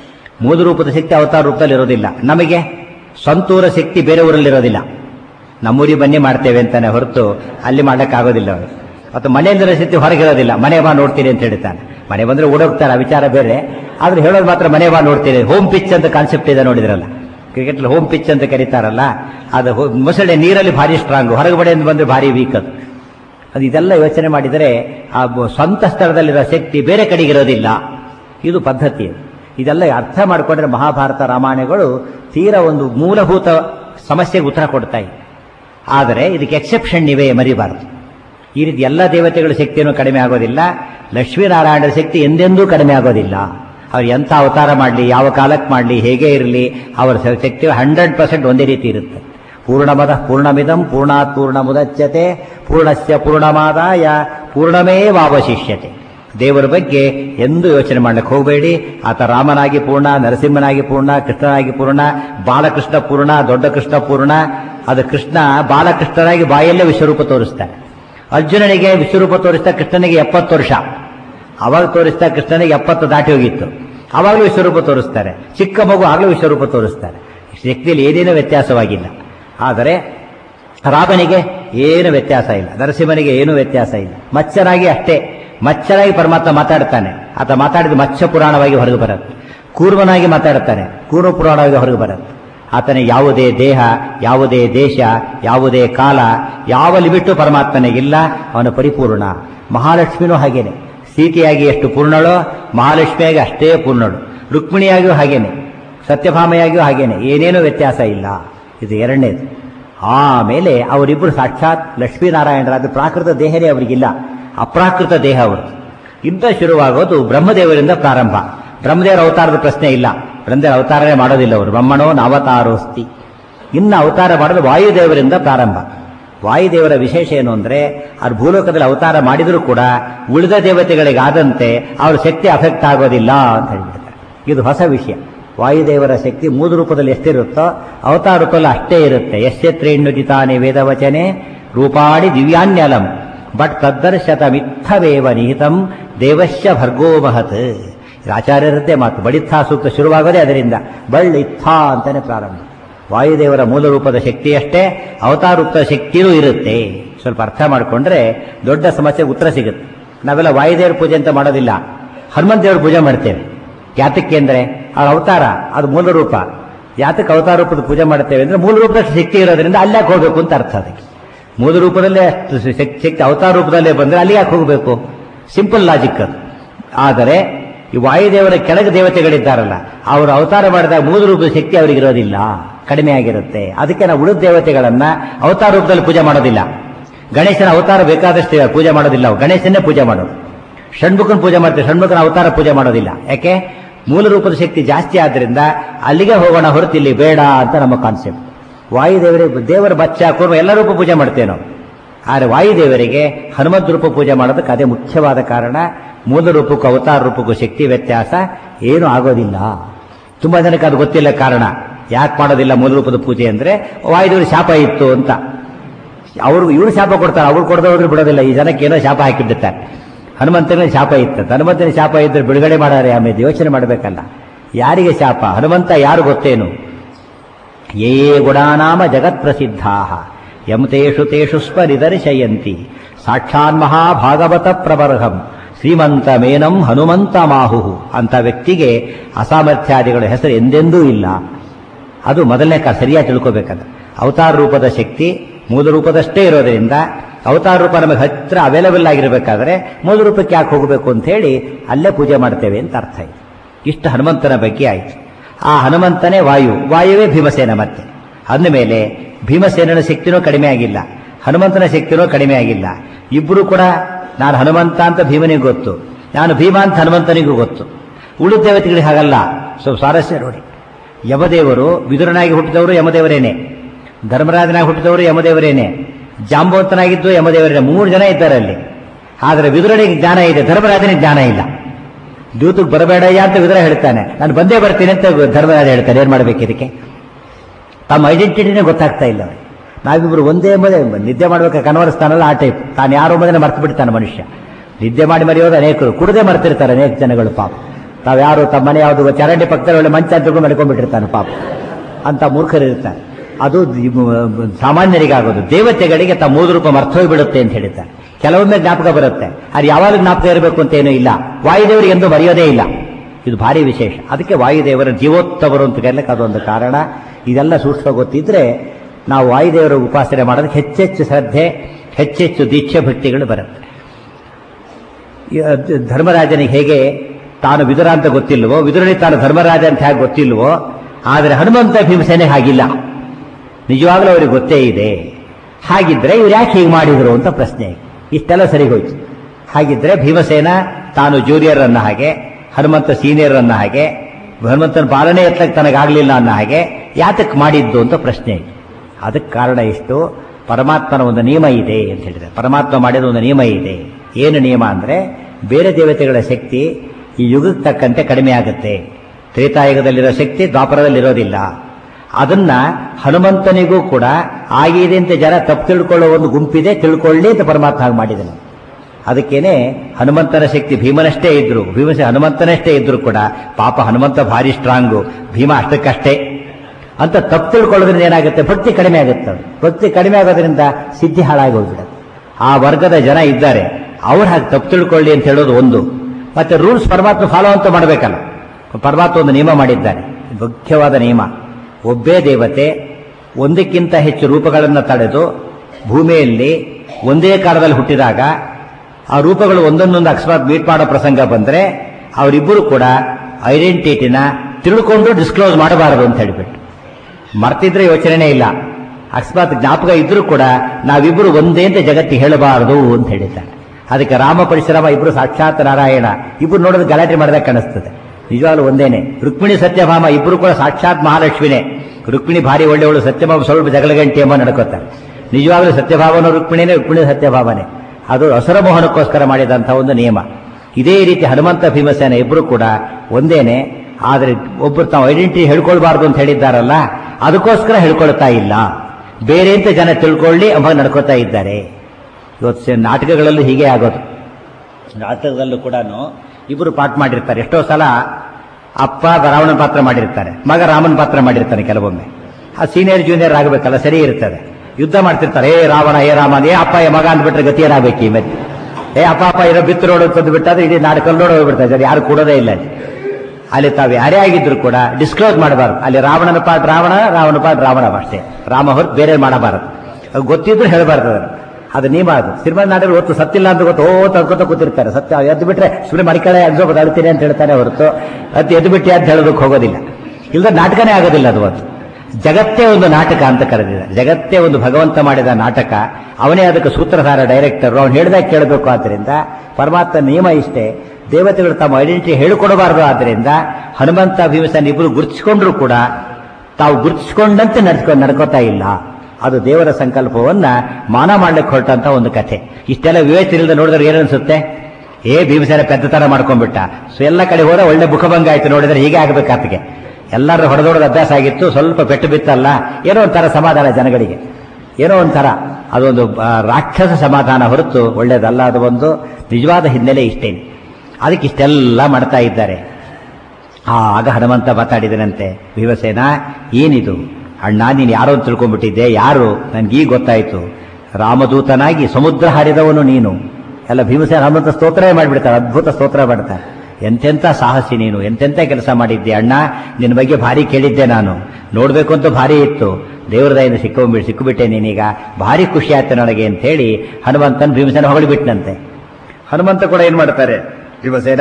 ಮೂಲ ರೂಪದ ಶಕ್ತಿ ಅವತಾರ ರೂಪದಲ್ಲಿ ಇರೋದಿಲ್ಲ ನಮಗೆ ಸ್ವಂತೂರ ಶಕ್ತಿ ಬೇರೆ ಊರಲ್ಲಿ ಇರೋದಿಲ್ಲ ನಮ್ಮೂರಿಗೆ ಬನ್ನಿ ಮಾಡ್ತೇವೆ ಅಂತಾನೆ ಹೊರತು ಅಲ್ಲಿ ಮಾಡ್ಲಿಕ್ಕಾಗೋದಿಲ್ಲ ಅವರು ಅಥವಾ ಮನೆಯಿಂದ ಶಕ್ತಿ ಹೊರಗಿರೋದಿಲ್ಲ ಮನೆ ಬಾ ನೋಡ್ತೀನಿ ಅಂತ ಹೇಳ್ತಾನೆ ಮನೆ ಬಂದ್ರೆ ಓಡೋಗ್ತಾರೆ ಆ ವಿಚಾರ ಬೇರೆ ಆದ್ರೆ ಹೇಳೋದು ಮಾತ್ರ ಮನೆ ಬಾ ನೋಡ್ತೀನಿ ಹೋಮ್ ಪಿಚ್ ಅಂತ ಕಾನ್ಸೆಪ್ಟ್ ಇದೆ ನೋಡಿದ್ರಲ್ಲ ಕ್ರಿಕೆಟ್ ಹೋಮ್ ಪಿಚ್ ಅಂತ ಕರೀತಾರಲ್ಲ ಅದು ಹೋ- ಮೊಸಳೆ ನೀರಲ್ಲಿ ಭಾರಿ ಸ್ಟ್ರಾಂಗ್ ಹೊರಗಡೆಯಿಂದ ಬಂದ್ರೆ ಭಾರಿ ವೀಕ್ ಅದು ಅದು ಇದೆಲ್ಲ ಯೋಚನೆ ಮಾಡಿದರೆ ಆ ಬ- ಸ್ವಂತ ಸ್ಥಳದಲ್ಲಿರೋ ಶಕ್ತಿ ಬೇರೆ ಕಡೆಗೆ ಇರೋದಿಲ್ಲ ಇದು ಪದ್ಧತಿ ಇದೆಲ್ಲ ಅರ್ಥ ಮಾಡಿಕೊಂಡ್ರೆ ಮಹಾಭಾರತ ರಾಮಾಯಣಗಳು ತೀರಾ ಒಂದು ಮೂಲಭೂತ ಸಮಸ್ಯೆಗೆ ಉತ್ತರ ಕೊಡ್ತಾ ಇವೆ ಆದರೆ ಇದಕ್ಕೆ ಎಕ್ಸೆಪ್ಷನ್ ಇವೆ ಮರಿಬಾರದು ಈ ರೀತಿ ಎಲ್ಲ ದೇವತೆಗಳ ಶಕ್ತಿಯನ್ನು ಕಡಿಮೆ ಆಗೋದಿಲ್ಲ ಲಕ್ಷ್ಮೀನಾರಾಯಣರ ಶಕ್ತಿ ಎಂದೆಂದೂ ಕಡಿಮೆ ಆಗೋದಿಲ್ಲ ಅವ್ರು ಎಂಥ ಅವತಾರ ಮಾಡಲಿ ಯಾವ ಕಾಲಕ್ಕೆ ಮಾಡಲಿ ಹೇಗೆ ಇರಲಿ ಅವರ ಶ- ಶಕ್ತಿ ಹಂಡ್ರೆಡ್ ಪರ್ಸೆಂಟ್ ಒಂದೇ ರೀತಿ ಇರುತ್ತೆ ಪೂರ್ಣಮದ ಪೂರ್ಣಮಿದಂ ಪೂರ್ಣಾತ್ ಪೂರ್ಣ ಮುದಚ್ಯತೆ ಪೂರ್ಣಸ್ಯ ಪೂರ್ಣಮಾದಾಯ ಪೂರ್ಣಮೇವಾವಶಿಷ್ಯತೆ ದೇವರ ಬಗ್ಗೆ ಎಂದು ಯೋಚನೆ ಮಾಡ್ಲಿಕ್ಕೆ ಹೋಗಬೇಡಿ ಆತ ರಾಮನಾಗಿ ಪೂರ್ಣ ನರಸಿಂಹನಾಗಿ ಪೂರ್ಣ ಕೃಷ್ಣನಾಗಿ ಪೂರ್ಣ ಬಾಲಕೃಷ್ಣ ಪೂರ್ಣ ದೊಡ್ಡ ಕೃಷ್ಣ ಪೂರ್ಣ ಅದು ಕೃಷ್ಣ ಬಾಲಕೃಷ್ಣನಾಗಿ ಬಾಯಲ್ಲೇ ವಿಶ್ವರೂಪ ತೋರಿಸ್ತಾನೆ ಅರ್ಜುನನಿಗೆ ವಿಶ್ವರೂಪ ತೋರಿಸ್ತಾ ಕೃಷ್ಣನಿಗೆ ಎಪ್ಪತ್ತು ವರ್ಷ ಅವಾಗ ತೋರಿಸ್ತಾ ಕೃಷ್ಣನಿಗೆ ಎಪ್ಪತ್ತು ದಾಟಿ ಹೋಗಿತ್ತು ಅವಾಗಲೂ ವಿಶ್ವರೂಪ ತೋರಿಸ್ತಾರೆ ಚಿಕ್ಕ ಮಗು ಆಗಲೂ ವಿಶ್ವರೂಪ ತೋರಿಸ್ತಾರೆ ಶಕ್ತಿಯಲ್ಲಿ ಏನೇನೂ ವ್ಯತ್ಯಾಸವಾಗಿಲ್ಲ ಆದರೆ ರಾಮನಿಗೆ ಏನು ವ್ಯತ್ಯಾಸ ಇಲ್ಲ ನರಸಿಂಹನಿಗೆ ಏನೂ ವ್ಯತ್ಯಾಸ ಇಲ್ಲ ಮತ್ಸ್ಯನಾಗಿ ಅಷ್ಟೇ ಮತ್ಸ್ಯನಾಗಿ ಪರಮಾತ್ಮ ಮಾತಾಡ್ತಾನೆ ಆತ ಮಾತಾಡಿದ ಮತ್ಸ್ಯ ಪುರಾಣವಾಗಿ ಹೊರಗೆ ಬರುತ್ತೆ ಕೂರ್ಮನಾಗಿ ಮಾತಾಡ್ತಾನೆ ಕೂರ್ಮ ಪುರಾಣವಾಗಿ ಹೊರಗೆ ಬರುತ್ತೆ ಆತನಿಗೆ ಯಾವುದೇ ದೇಹ ಯಾವುದೇ ದೇಶ ಯಾವುದೇ ಕಾಲ ಯಾವ ಲಿಮಿಟು ಪರಮಾತ್ಮನಿಗಿಲ್ಲ ಅವನು ಪರಿಪೂರ್ಣ ಮಹಾಲಕ್ಷ್ಮಿನೂ ಹಾಗೇನೆ ಸೀತೆಯಾಗಿ ಎಷ್ಟು ಪೂರ್ಣಳೋ ಮಹಾಲಕ್ಷ್ಮಿಯಾಗಿ ಅಷ್ಟೇ ಪೂರ್ಣಳು ರುಕ್ಮಿಣಿಯಾಗಿಯೂ ಹಾಗೇನೆ ಸತ್ಯಭಾಮೆಯಾಗಿಯೂ ಹಾಗೇನೆ ಏನೇನೂ ವ್ಯತ್ಯಾಸ ಇಲ್ಲ ಇದು ಎರಡನೇದು ಆಮೇಲೆ ಅವರಿಬ್ಬರು ಸಾಕ್ಷಾತ್ ಲಕ್ಷ್ಮೀನಾರಾಯಣರಾದ ಪ್ರಾಕೃತ ದೇಹನೇ ಅವರಿಗಿಲ್ಲ ಅಪ್ರಾಕೃತ ದೇಹ ಅವರು ಯುದ್ಧ ಶುರುವಾಗೋದು ಬ್ರಹ್ಮದೇವರಿಂದ ಪ್ರಾರಂಭ ಬ್ರಹ್ಮದೇವರ ಅವತಾರದ ಪ್ರಶ್ನೆ ಇಲ್ಲ ಬ್ರಹ್ಮದೇವರ ಅವತಾರನೇ ಮಾಡೋದಿಲ್ಲ ಅವರು ಬ್ರಹ್ಮಣೋ ನಾವತಾರೋಸ್ತಿ ಇನ್ನು ಅವತಾರ ಮಾಡೋದು ವಾಯುದೇವರಿಂದ ಪ್ರಾರಂಭ ವಾಯುದೇವರ ವಿಶೇಷ ಏನು ಅಂದ್ರೆ ಅವ್ರು ಭೂಲೋಕದಲ್ಲಿ ಅವತಾರ ಮಾಡಿದರೂ ಕೂಡ ಉಳಿದ ದೇವತೆಗಳಿಗಾದಂತೆ ಅವ್ರ ಶಕ್ತಿ ಅಫೆಕ್ಟ್ ಆಗೋದಿಲ್ಲ ಅಂತ ಹೇಳ್ಬಿಡ್ತಾರೆ ಇದು ಹೊಸ ವಿಷಯ ವಾಯುದೇವರ ಶಕ್ತಿ ಮೂಲ ರೂಪದಲ್ಲಿ ಎಷ್ಟಿರುತ್ತೋ ಅವತಾರ ರೂಪದಲ್ಲಿ ಅಷ್ಟೇ ಇರುತ್ತೆ ಎಷ್ಟೆತ್ರೇಣ್ಣುಜಿತಾನೆ ವೇದವಚನೆ ರೂಪಾಣಿ ದಿವ್ಯಾನ್ಯಲಂ ಬಟ್ ತದ್ದರ್ಶತ ಮಿಥವೇವ ನಿಹಿತಂ ದೇವಶ್ಯ ಭರ್ಗೋ ಮಹತ್ ಇದು ಆಚಾರ್ಯರದ್ದೇ ಮಾತು ಬಳಿತ್ಥಾ ಸೂಕ್ತ ಶುರುವಾಗೋದೇ ಅದರಿಂದ ಬಳ್ಳಿತ್ಥ ಅಂತಾನೆ ಪ್ರಾರಂಭ ವಾಯುದೇವರ ಮೂಲ ರೂಪದ ಶಕ್ತಿಯಷ್ಟೇ ಅವತಾರ ರೂಪದ ಶಕ್ತಿಯೂ ಇರುತ್ತೆ ಸ್ವಲ್ಪ ಅರ್ಥ ಮಾಡಿಕೊಂಡ್ರೆ ದೊಡ್ಡ ಸಮಸ್ಯೆಗೆ ಉತ್ತರ ಸಿಗುತ್ತೆ ನಾವೆಲ್ಲ ವಾಯುದೇವರ ಪೂಜೆ ಅಂತ ಮಾಡೋದಿಲ್ಲ ಹನುಮಂತ ದೇವರ ಪೂಜೆ ಮಾಡ್ತೇವೆ ಯಾತಕ್ಕೆ ಅಂದ್ರೆ ಅವ್ರ ಅವತಾರ ಅದು ಮೂಲ ರೂಪ ಯಾತಕ್ಕೆ ಅವತಾರ ರೂಪದ ಪೂಜೆ ಮಾಡ್ತೇವೆ ಅಂದ್ರೆ ಮೂಲ ರೂಪದ ಶಕ್ತಿ ಇರೋದ್ರಿಂದ ಅಲ್ಲಾಕ್ ಹೋಗ್ಬೇಕು ಅಂತ ಅರ್ಥ ಅದಕ್ಕೆ ಮೂಲ ರೂಪದಲ್ಲೇ ಅಷ್ಟು ಶಕ್- ಶಕ್ತಿ ಅವತಾರ ರೂಪದಲ್ಲೇ ಬಂದ್ರೆ ಅಲ್ಲಿ ಯಾಕೆ ಹೋಗಬೇಕು ಸಿಂಪಲ್ ಲಾಜಿಕ್ ಅದು ಆದರೆ ಈ ವಾಯುದೇವರ ಕೆಳಗೆ ದೇವತೆಗಳಿದ್ದಾರಲ್ಲ ಅವರು ಅವತಾರ ಮಾಡಿದಾಗ ಮೂಲ ರೂಪದ ಶಕ್ತಿ ಅವರಿಗೆ ಇರೋದಿಲ್ಲ ಕಡಿಮೆ ಆಗಿರುತ್ತೆ ಅದಕ್ಕೆ ನಾವು ಉಳಿದ ದೇವತೆಗಳನ್ನ ಅವತಾರ ರೂಪದಲ್ಲಿ ಪೂಜೆ ಮಾಡೋದಿಲ್ಲ ಗಣೇಶನ ಅವತಾರ ಬೇಕಾದಷ್ಟು ಪೂಜೆ ಮಾಡೋದಿಲ್ಲ ನಾವು ಗಣೇಶನ್ನೇ ಪೂಜೆ ಮಾಡೋದು ಷಣ್ಮುಖನ ಪೂಜೆ ಮಾಡ್ತೇವೆ ಷಣ್ಮುಖನ ಅವತಾರ ಪೂಜೆ ಮಾಡೋದಿಲ್ಲ ಯಾಕೆ ಮೂಲ ರೂಪದ ಶಕ್ತಿ ಜಾಸ್ತಿ ಆದ್ರಿಂದ ಅಲ್ಲಿಗೆ ಹೋಗೋಣ ಹೊರತು ಇಲ್ಲಿ ಬೇಡ ಅಂತ ನಮ್ಮ ಕಾನ್ಸೆಪ್ಟ್ ವಾಯುದೇವರಿಗೆ ದೇವರ ಬಚ್ಚ ಕೂರ್ಮ ಎಲ್ಲ ರೂಪ ಪೂಜೆ ಮಾಡ್ತೇವೆ ನಾವು ಆದರೆ ವಾಯುದೇವರಿಗೆ ಹನುಮದ್ ರೂಪ ಪೂಜೆ ಮಾಡೋದಕ್ಕೆ ಅದೇ ಮುಖ್ಯವಾದ ಕಾರಣ ಮೂಲ ರೂಪಕ್ಕೂ ಅವತಾರ ರೂಪಕ್ಕೂ ಶಕ್ತಿ ವ್ಯತ್ಯಾಸ ಏನೂ ಆಗೋದಿಲ್ಲ ತುಂಬಾ ಜನಕ್ಕೆ ಅದು ಗೊತ್ತಿಲ್ಲ ಕಾರಣ ಯಾಕೆ ಮಾಡೋದಿಲ್ಲ ಮೂಲ ರೂಪದ ಪೂಜೆ ಅಂದ್ರೆ ವಾಯುದೇವರ ಶಾಪ ಇತ್ತು ಅಂತ ಅವರು ಇವರು ಶಾಪ ಕೊಡ್ತಾರೆ ಅವ್ರು ಕೊಡದೆ ಹೋದ್ರೆ ಬಿಡೋದಿಲ್ಲ ಈ ಜನಕ್ಕೆ ಏನೋ ಶಾಪ ಹಾಕಿಬಿಡ್ತಾರೆ ಹನುಮಂತನ ಶಾಪ ಇತ್ತು ಹನುಮಂತನ ಶಾಪ ಇದ್ರೆ ಬಿಡುಗಡೆ ಮಾಡಾರೆ ಆಮೇಲೆ ಯೋಚನೆ ಮಾಡಬೇಕಲ್ಲ ಯಾರಿಗೆ ಶಾಪ ಹನುಮಂತ ಯಾರು ಗೊತ್ತೇನು ಯೇ ಗುಣಾನಾಮ ಜಗತ್ ಪ್ರಸಿದ್ಧಾ ಯಂ ತೇಷು ತೇಷು ಸ್ಮರಿದರ್ಶಯಂತಿ ಸಾಕ್ಷಾನ್ ಮಹಾಭಾಗವತ ಪ್ರಬರ್ಹಂ ಶ್ರೀಮಂತ ಮೇನಂ ಹನುಮಂತ ಮಾಹು ಅಂತ ವ್ಯಕ್ತಿಗೆ ಅಸಾಮರ್ಥ್ಯಾದಿಗಳ ಹೆಸರು ಎಂದೆಂದೂ ಇಲ್ಲ ಅದು ಮೊದಲನೇ ಕ ಸರಿಯಾಗಿ ತಿಳ್ಕೋಬೇಕಂತ ಅವತಾರ ರೂಪದ ಶಕ್ತಿ ಮೂಲ ರೂಪದಷ್ಟೇ ಇರೋದರಿಂದ ಅವತಾರ ರೂಪ ನಮಗೆ ಹತ್ರ ಅವೈಲಬಲ್ ಆಗಿರಬೇಕಾದ್ರೆ ಮೂಲ ರೂಪಕ್ಕೆ ಯಾಕೆ ಹೋಗಬೇಕು ಅಂತ ಹೇಳಿ ಅಲ್ಲೇ ಪೂಜೆ ಮಾಡ್ತೇವೆ ಅಂತ ಅರ್ಥ ಇದೆ ಇಷ್ಟು ಹನುಮಂತನ ಬಗ್ಗೆ ಆಯಿತು ಆ ಹನುಮಂತನೇ ವಾಯು ವಾಯುವೇ ಭೀಮಸೇನ ಮತ್ತೆ ಅಂದಮೇಲೆ ಭೀಮಸೇನನ ಶಕ್ತಿನೂ ಕಡಿಮೆ ಆಗಿಲ್ಲ ಹನುಮಂತನ ಶಕ್ತಿನೂ ಕಡಿಮೆ ಆಗಿಲ್ಲ ಇಬ್ಬರು ಕೂಡ ನಾನು ಹನುಮಂತ ಅಂತ ಭೀಮನಿಗೆ ಗೊತ್ತು ನಾನು ಭೀಮ ಅಂತ ಹನುಮಂತನಿಗೂ ಗೊತ್ತು ಉಳಿದ ದೇವತೆಗಳಿಗೆ ಹಾಗಲ್ಲ ಸ್ವಲ್ಪ ಸ್ವಾರಸ್ಯ ನೋಡಿ ಯಮದೇವರು ವಿದುರನಾಗಿ ಹುಟ್ಟಿದವರು ಯಮದೇವರೇನೆ ಧರ್ಮರಾಜನಾಗಿ ಹುಟ್ಟಿದವರು ಯಮದೇವರೇನೆ ಜಾಂಬವಂತನಾಗಿದ್ದು ಯಮದೇವರೇನೆ ಮೂರು ಜನ ಇದ್ದಾರೆ ಅಲ್ಲಿ ಆದರೆ ವಿದುರನಿಗೆ ಜ್ಞಾನ ಇದೆ ಧರ್ಮರಾಜನಿಗೆ ಜ್ಞಾನ ಇಲ್ಲ ದ್ಯೂತಕ್ಕೆ ಬರಬೇಡಯ್ಯ ಅಂತ ವಿದುರ ಹೇಳ್ತಾನೆ ನಾನು ಬಂದೇ ಬರ್ತೀನಿ ಅಂತ ಧರ್ಮರಾಜ ಹೇಳ್ತಾನೆ ಏನ್ ಮಾಡ್ಬೇಕು ಇದಕ್ಕೆ ತಮ್ಮ ಐಡೆಂಟಿಟಿನೇ ಗೊತ್ತಾಗ್ತಾ ಇಲ್ಲ ಅವ್ರಿಗೆ ನಾವಿಬ್ರು ಒಂದೇ ಎಂಬುದೇ ನಿದ್ದೆ ಮಾಡ್ಬೇಕು ಕನ್ವರ್ಸ್ತಾನಲ್ಲ ಆ ಟೈಪ್ ತಾನು ಯಾರೋ ಎಂಬುದನ್ನ ಮರ್ತು ಬಿಡ್ತಾನೆ ಮನುಷ್ಯ ನಿದ್ದೆ ಮಾಡಿ ಮರೆಯೋದು ಅನೇಕರು ಕುಡದೆ ಮರ್ತಿರ್ತಾರೆ ಅನೇಕ ಜನಗಳು ಪಾಪ ತಾವು ಯಾರು ತಮ್ಮ ಮನೆ ಯಾವುದು ಚರಂಡಿ ಪಕ್ಕದಲ್ಲಿ ಒಳ್ಳೆ ಮಂಚ ಅಂತ ಮಡ್ಕೊಂಡ್ಬಿಟ್ಟಿರ್ತಾನೆ ಪಾಪ ಅಂತ ಮೂರ್ಖರಿರ್ತಾರೆ ಅದು ದಿ- ಸಾಮಾನ್ಯರಿಗಾಗೋದು ದೇವತೆಗಳಿಗೆ ತಮ್ಮ ಮೂಲ ರೂಪ ಮರ್ತೋಗ್ಬಿಡುತ್ತೆ ಅಂತ ಹೇಳಿದ್ದಾರೆ ಕೆಲವೊಮ್ಮೆ ಜ್ಞಾಪಕ ಬರುತ್ತೆ ಅದು ಯಾವಾಗ ಜ್ಞಾಪಕ ಇರಬೇಕು ಅಂತ ಏನೂ ಇಲ್ಲ ವಾಯುದೇವರಿಗೆ ಎಂದು ಮರೆಯೋದೇ ಇಲ್ಲ ಇದು ಭಾರಿ ವಿಶೇಷ ಅದಕ್ಕೆ ವಾಯುದೇವರ ಜೀವೋತ್ತಮರು ಅಂತ ಕರೆಯಲಿಕ್ಕೆ ಅದೊಂದು ಕಾರಣ ಇದೆಲ್ಲ ಸೂಕ್ಷ್ಮ ಗೊತ್ತಿದ್ರೆ ನಾವು ವಾಯುದೇವರ ಉಪಾಸನೆ ಮಾಡೋದಕ್ಕೆ ಹೆಚ್ಚೆಚ್ಚು ಶ್ರದ್ಧೆ ಹೆಚ್ಚೆಚ್ಚು ದೀಕ್ಷೆ ಭಕ್ತಿಗಳು ಬರುತ್ತೆ ಈ ಅದ್- ಧರ್ಮರಾಜನಿಗೆ ಹೇಗೆ ತಾನು ವಿದುರ ಅಂತ ಗೊತ್ತಿಲ್ವೋ ವಿದುರನಿಗೆ ತಾನು ಧರ್ಮರಾಜ ಅಂತ ಹೇಗೆ ಗೊತ್ತಿಲ್ವೋ ಆದರೆ ಹನುಮಂತ ಭೀಮಸೇನೆ ಹಾಗಿಲ್ಲ ನಿಜವಾಗ್ಲೂ ಅವ್ರಿಗೆ ಗೊತ್ತೇ ಇದೆ ಹಾಗಿದ್ರೆ ಇವ್ರು ಯಾಕೆ ಹೀಗೆ ಮಾಡಿದ್ರು ಅಂತ ಪ್ರಶ್ನೆ ಇಷ್ಟೆಲ್ಲ ಸರಿ ಹೋಯ್ತು ಹಾಗಿದ್ರೆ ಭೀಮಸೇನ ತಾನು ಜೂನಿಯರ್ ಅನ್ನ ಹಾಗೆ ಹನುಮಂತ ಸೀನಿಯರ್ ಅನ್ನ ಹಾಗೆ ಹನುಮಂತನ ಪಾಲನೆ ಎತ್ತಕ್ಕೆ ತನಗಾಗ್ಲಿಲ್ಲ ಅನ್ನೋ ಹಾಗೆ ಯಾತಕ್ ಮಾಡಿದ್ದು ಅಂತ ಪ್ರಶ್ನೆ ಅದಕ್ಕೆ ಕಾರಣ ಇಷ್ಟು ಪರಮಾತ್ಮನ ಒಂದು ನಿಯಮ ಇದೆ ಅಂತ ಹೇಳಿದ್ರೆ ಪರಮಾತ್ಮ ಮಾಡಿದ ಒಂದು ನಿಯಮ ಇದೆ ಏನು ನಿಯಮ ಅಂದ್ರೆ ಬೇರೆ ದೇವತೆಗಳ ಶಕ್ತಿ ಈ ಯುಗಕ್ಕೆ ತಕ್ಕಂತೆ ಕಡಿಮೆ ಆಗುತ್ತೆ ತ್ರೇತಾಯುಗದಲ್ಲಿರೋ ಶಕ್ತಿ ದ್ವಾಪರದಲ್ಲಿರೋದಿಲ್ಲ ಅದನ್ನ ಹನುಮಂತನಿಗೂ ಕೂಡ ಆಗಿದೆ ಅಂತ ಜನ ತಪ್ಪು ತಿಳ್ಕೊಳ್ಳೋ ಒಂದು ಗುಂಪಿದೆ ತಿಳ್ಕೊಳ್ಳಿ ಅಂತ ಪರಮಾತ್ಮ ಹಾಗೆ ಮಾಡಿದನು ಅದಕ್ಕೇನೆ ಹನುಮಂತನ ಶಕ್ತಿ ಭೀಮನಷ್ಟೇ ಇದ್ರು ಭೀಮಸೆ ಹನುಮಂತನಷ್ಟೇ ಇದ್ರು ಕೂಡ ಪಾಪ ಹನುಮಂತ ಭಾರಿ ಸ್ಟ್ರಾಂಗು ಭೀಮ ಅಷ್ಟಕ್ಕಷ್ಟೇ ಅಂತ ತಪ್ಪು ತಿಳ್ಕೊಳ್ಳೋದ್ರಿಂದ ಏನಾಗುತ್ತೆ ಭಕ್ತಿ ಕಡಿಮೆ ಆಗುತ್ತೆ ಅದು. ಭಕ್ತಿ ಕಡಿಮೆ ಆಗೋದ್ರಿಂದ ಸಿದ್ಧಿ ಹಾಳಾಗಿ ಹೋಗ್ಬಿಡುತ್ತೆ ಆ ವರ್ಗದ ಜನ ಇದ್ದಾರೆ ಅವ್ರು ಹಾಗೆ ತಪ್ಪು ತಿಳ್ಕೊಳ್ಳಿ ಅಂತ ಹೇಳೋದು ಒಂದು ಮತ್ತೆ ರೂಲ್ಸ್ ಪರಮಾತ್ಮ ಫಾಲೋ ಅಂತ ಮಾಡಬೇಕಲ್ಲ ಪರಮಾತ್ಮ ಒಂದು ನಿಯಮ ಮಾಡಿದ್ದಾನೆ ಮುಖ್ಯವಾದ ನಿಯಮ ಒಬ್ಬೇ ದೇವತೆ ಒಂದಕ್ಕಿಂತ ಹೆಚ್ಚು ರೂಪಗಳನ್ನು ತಡೆದು ಭೂಮಿಯಲ್ಲಿ ಒಂದೇ ಕಾಲದಲ್ಲಿ ಹುಟ್ಟಿದಾಗ ಆ ರೂಪಗಳು ಒಂದೊಂದೊಂದು ಅಕಸ್ಮಾತ್ ಮೀಟ್ ಮಾಡೋ ಪ್ರಸಂಗ ಬಂದ್ರೆ ಅವರಿಬ್ಬರು ಕೂಡ ಐಡೆಂಟಿಟಿನ ತಿಳ್ಕೊಂಡು ಡಿಸ್ಕ್ಲೋಸ್ ಮಾಡಬಾರದು ಅಂತ ಹೇಳಿಬಿಟ್ಟು ಮರ್ತಿದ್ರೆ ಯೋಚನೆನೇ ಇಲ್ಲ ಅಕಸ್ಮಾತ್ ಜ್ಞಾಪಕ ಇದ್ರೂ ಕೂಡ ನಾವಿಬ್ಬರು ಒಂದೇ ಅಂತ ಜಗತ್ತಿಗೆ ಹೇಳಬಾರದು ಅಂತ ಹೇಳಿದ್ದಾರೆ ಅದಕ್ಕೆ ರಾಮ ಪರಿಶ್ರಮ ಇಬ್ರು ಸಾಕ್ಷಾತ್ ನಾರಾಯಣ ಇಬ್ರು ನೋಡೋದು ಗಲಾಟೆ ಮಾಡಿದಾಗ ಕಾಣಿಸ್ತದೆ ನಿಜವಾಗ್ಲೂ ಒಂದೇನೆ ರುಕ್ಮಿಣಿ ಸತ್ಯಭಾಮ ಇಬ್ರು ಕೂಡ ಸಾಕ್ಷಾತ್ ಮಹಾಲಕ್ಷ್ಮಿನೇ ರುಕ್ಮಿಣಿ ಭಾರಿ ಒಳ್ಳೆಯವಳು ಸತ್ಯಭಾಮ ಸ್ವಲ್ಪ ಜಗಳಗಂಟೆ ಎಂಬ ನಡ್ಕೋತಾರೆ ನಿಜವಾಗ್ಲೂ ಸತ್ಯಭಾವನ ರುಕ್ಮಿಣಿನೇ ರುಕ್ಮಿಣಿ ಸತ್ಯಭಾವನೆ ಅದು ಅಸುರ ಮೋಹನಕ್ಕೋಸ್ಕರ ಮಾಡಿದಂತಹ ಒಂದು ನಿಯಮ ಇದೇ ರೀತಿ ಹನುಮಂತ ಭೀಮಸೇನ ಇಬ್ರು ಕೂಡ ಒಂದೇನೆ ಆದರೆ ಒಬ್ಬರು ತಾವು ಐಡೆಂಟಿಟಿ ಹೇಳ್ಕೊಳ್ಬಾರ್ದು ಅಂತ ಹೇಳಿದ್ದಾರಲ್ಲ ಅದಕ್ಕೋಸ್ಕರ ಹೇಳ್ಕೊಳ್ತಾ ಇಲ್ಲ ಬೇರೆ ಅಂತ ಜನ ತಿಳ್ಕೊಳ್ಳಿ ಎಂಬ ನಡ್ಕೋತಾ ಇದ್ದಾರೆ ಇವತ್ತು ಸ- ನಾಟಕಗಳಲ್ಲೂ ಹೀಗೆ ಆಗೋದು ನಾಟಕದಲ್ಲೂ ಕೂಡ ಇಬ್ಬರು ಪಾಠ ಮಾಡಿರ್ತಾರೆ ಎಷ್ಟೋ ಸಲ ಅಪ್ಪ ರಾವಣನ ಪಾತ್ರ ಮಾಡಿರ್ತಾರೆ ಮಗ ರಾಮನ ಪಾತ್ರ ಮಾಡಿರ್ತಾನೆ ಕೆಲವೊಮ್ಮೆ ಆ ಸೀನಿಯರ್ ಜೂನಿಯರ್ ಆಗಬೇಕಲ್ಲ ಸರಿ ಇರ್ತದೆ ಯುದ್ಧ ಮಾಡ್ತಿರ್ತಾರೆ ಏ ರಾವಣ ಏ ರಾಮ ಏ ಅಪ್ಪ ಏ ಮಗ ಅಂದ್ಬಿಟ್ರೆ ಗತಿ ಏನಾಗಬೇಕು ಈ ಮೇಲೆ ಏ ಅಪ್ಪ ಅಪ್ಪ ಇರೋ ಬಿತ್ತು ನೋಡು ತಂದು ಬಿಟ್ಟಾದ್ರೆ ಇಡೀ ನಾಟಕ ನೋಡಿ ಹೋಗ್ಬಿಡ್ತಾರೆ ಯಾರು ಕೂಡೋದೇ ಇಲ್ಲ ಅಲ್ಲಿ. ಅಲ್ಲಿ ತಾವು ಯಾರೇ ಆಗಿದ್ರು ಕೂಡ ಡಿಸ್ಕ್ಲೋಸ್ ಮಾಡಬಾರದು ಅಲ್ಲಿ ರಾವಣನ ಪಾಠ ರಾವಣ ರಾವಣ ಪಾಠ ರಾವಣ ಅಷ್ಟೇ ರಾಮ ಹೊರತು ಬೇರೆ ಮಾಡಬಾರದು ಅದು ಗೊತ್ತಿದ್ರು ಹೇಳಬಾರ್ದು ಅದನ್ನು ಅದು ನಿಯಮ ಅದು ಸಿನಿಮಾ ನಾಟಕ ಹೊತ್ತು ಸತ್ತಿಲ್ಲ ಅಂತ ಗೊತ್ತು ಓ ತಡ್ಕೊತ ಕೂತಿರ್ತಾರೆ ಸತ್ಯ ಎದ್ದು ಬಿಟ್ರೆ ಸುಮ್ಮನೆ ಮಡಿಕಳೆ ಅನ್ಸೋಬೋದು ಅಳ್ತೀನಿ ಅಂತ ಹೇಳ್ತಾನೆ ಹೊರತು ಅದು ಎದ್ದು ಬಿಟ್ಟು ಅಂತ ಹೇಳೋದಕ್ಕೆ ಹೋಗೋದಿಲ್ಲ ಇಲ್ಲದ ನಾಟಕನೇ ಆಗೋದಿಲ್ಲ ಅದು ಒಂದು ಜಗತ್ತೇ ಒಂದು ನಾಟಕ ಅಂತ ಕರೆದಿದ್ದಾರೆ ಜಗತ್ತೇ ಒಂದು ಭಗವಂತ ಮಾಡಿದ ನಾಟಕ ಅವನೇ ಅದಕ್ಕೆ ಸೂತ್ರಧಾರ ಡೈರೆಕ್ಟರ್ ಅವನು ಹೇಳಿದಾಗ ಕೇಳಬೇಕು ಆದ್ದರಿಂದ ಪರಮಾತ್ಮ ನಿಯಮ ಇಷ್ಟೇ ದೇವತೆಗಳು ತಮ್ಮ ಐಡೆಂಟಿಟಿ ಹೇಳಿಕೊಡಬಾರದು ಆದ್ದರಿಂದ ಹನುಮಂತ ಭೀಮಸೇನ ಇಬ್ಬರು ಗುರುತಿಸಿಕೊಂಡ್ರು ಕೂಡ ತಾವು ಗುರುತಿಸಿಕೊಂಡಂತೆ ನಡ್ಕೊಂಡು ನಡ್ಕೋತಾ ಇಲ್ಲ ಅದು ದೇವರ ಸಂಕಲ್ಪವನ್ನ ಮಾನ ಮಾಡ್ಲಿಕ್ಕೆ ಹೊರಟಂತ ಒಂದು ಕಥೆ ಇಷ್ಟೆಲ್ಲ ವಿವೇಚನೆಯಿಂದ ನೋಡಿದ್ರೆ ಏನನ್ಸುತ್ತೆ ಏ ಭೀಮಸೇನ ಪೆದ್ದತನ ಮಾಡ್ಕೊಂಡ್ಬಿಟ್ಟ ಸೊ ಎಲ್ಲ ಕಡೆ ಹೋದ ಒಳ್ಳೆ ಮುಖಭಂಗ ಆಯ್ತು ನೋಡಿದ್ರೆ ಹೀಗೆ ಆಗ್ಬೇಕಾತಿಗೆ ಎಲ್ಲರೂ ಹೊಡೆದೋಡೋದು ಅಭ್ಯಾಸ ಆಗಿತ್ತು ಸ್ವಲ್ಪ ಪೆಟ್ಟು ಬಿತ್ತಲ್ಲ ಏನೋ ಒಂಥರ ಸಮಾಧಾನ ಜನಗಳಿಗೆ ಏನೋ ಒಂಥರ ಅದೊಂದು ಆ, ರಾಕ್ಷಸ ಸಮಾಧಾನ ಹೊರತು ಒಳ್ಳೇದಲ್ಲ ಅದು ಒಂದು ನಿಜವಾದ ಹಿನ್ನೆಲೆ ಇಷ್ಟೇನೆ ಅದಕ್ಕೆ ಇಷ್ಟೆಲ್ಲ ಮಾಡ್ತಾ ಇದ್ದಾರೆ ಆ ಆಗ ಹನುಮಂತ ಮಾತಾಡಿದನಂತೆ ಭೀಮಸೇನ ಏನಿದು ಅಣ್ಣ ನೀನು ಯಾರೋ ಅಂತ ತಿಳ್ಕೊಂಡ್ಬಿಟ್ಟಿದ್ದೆ ಯಾರು ನನ್ಗೀಗ ಗೊತ್ತಾಯ್ತು ರಾಮದೂತನಾಗಿ ಸಮುದ್ರ ಹಾರಿದವನು ನೀನು ಎಲ್ಲ ಭೀಮಸೇನ ಹನುಮಂತ ಸ್ತೋತ್ರವೇ ಮಾಡಿಬಿಡ್ತಾರೆ ಅದ್ಭುತ ಸ್ತೋತ್ರ ಮಾಡ್ತಾರೆ ಎಂತೆಂಥ ಸಾಹಸಿ ನೀನು ಎಂತೆಂಥ ಕೆಲಸ ಮಾಡಿದ್ದೆ ಅಣ್ಣ ನಿನ್ನ ಬಗ್ಗೆ ಭಾರಿ ಕೇಳಿದ್ದೆ ನಾನು ನೋಡ್ಬೇಕು ಅಂತ ಭಾರಿ ಇತ್ತು ದೇವರ ದಯಿಂದ ಸಿಕ್ಕೊಂಡ್ಬಿಟ್ಟು ಸಿಕ್ಕಿಬಿಟ್ಟೆ ನೀನೀಗ ಭಾರಿ ಖುಷಿ ಆಯ್ತು ನನಗೆ ಅಂತ ಹೇಳಿ ಹನುಮಂತನ ಭೀಮಸೇನ ಹೊಗಳಿಬಿಟ್ನಂತೆ ಹನುಮಂತ ಕೂಡ ಏನ್ ಮಾಡ್ತಾರೆ ಭೀಮಸೇನ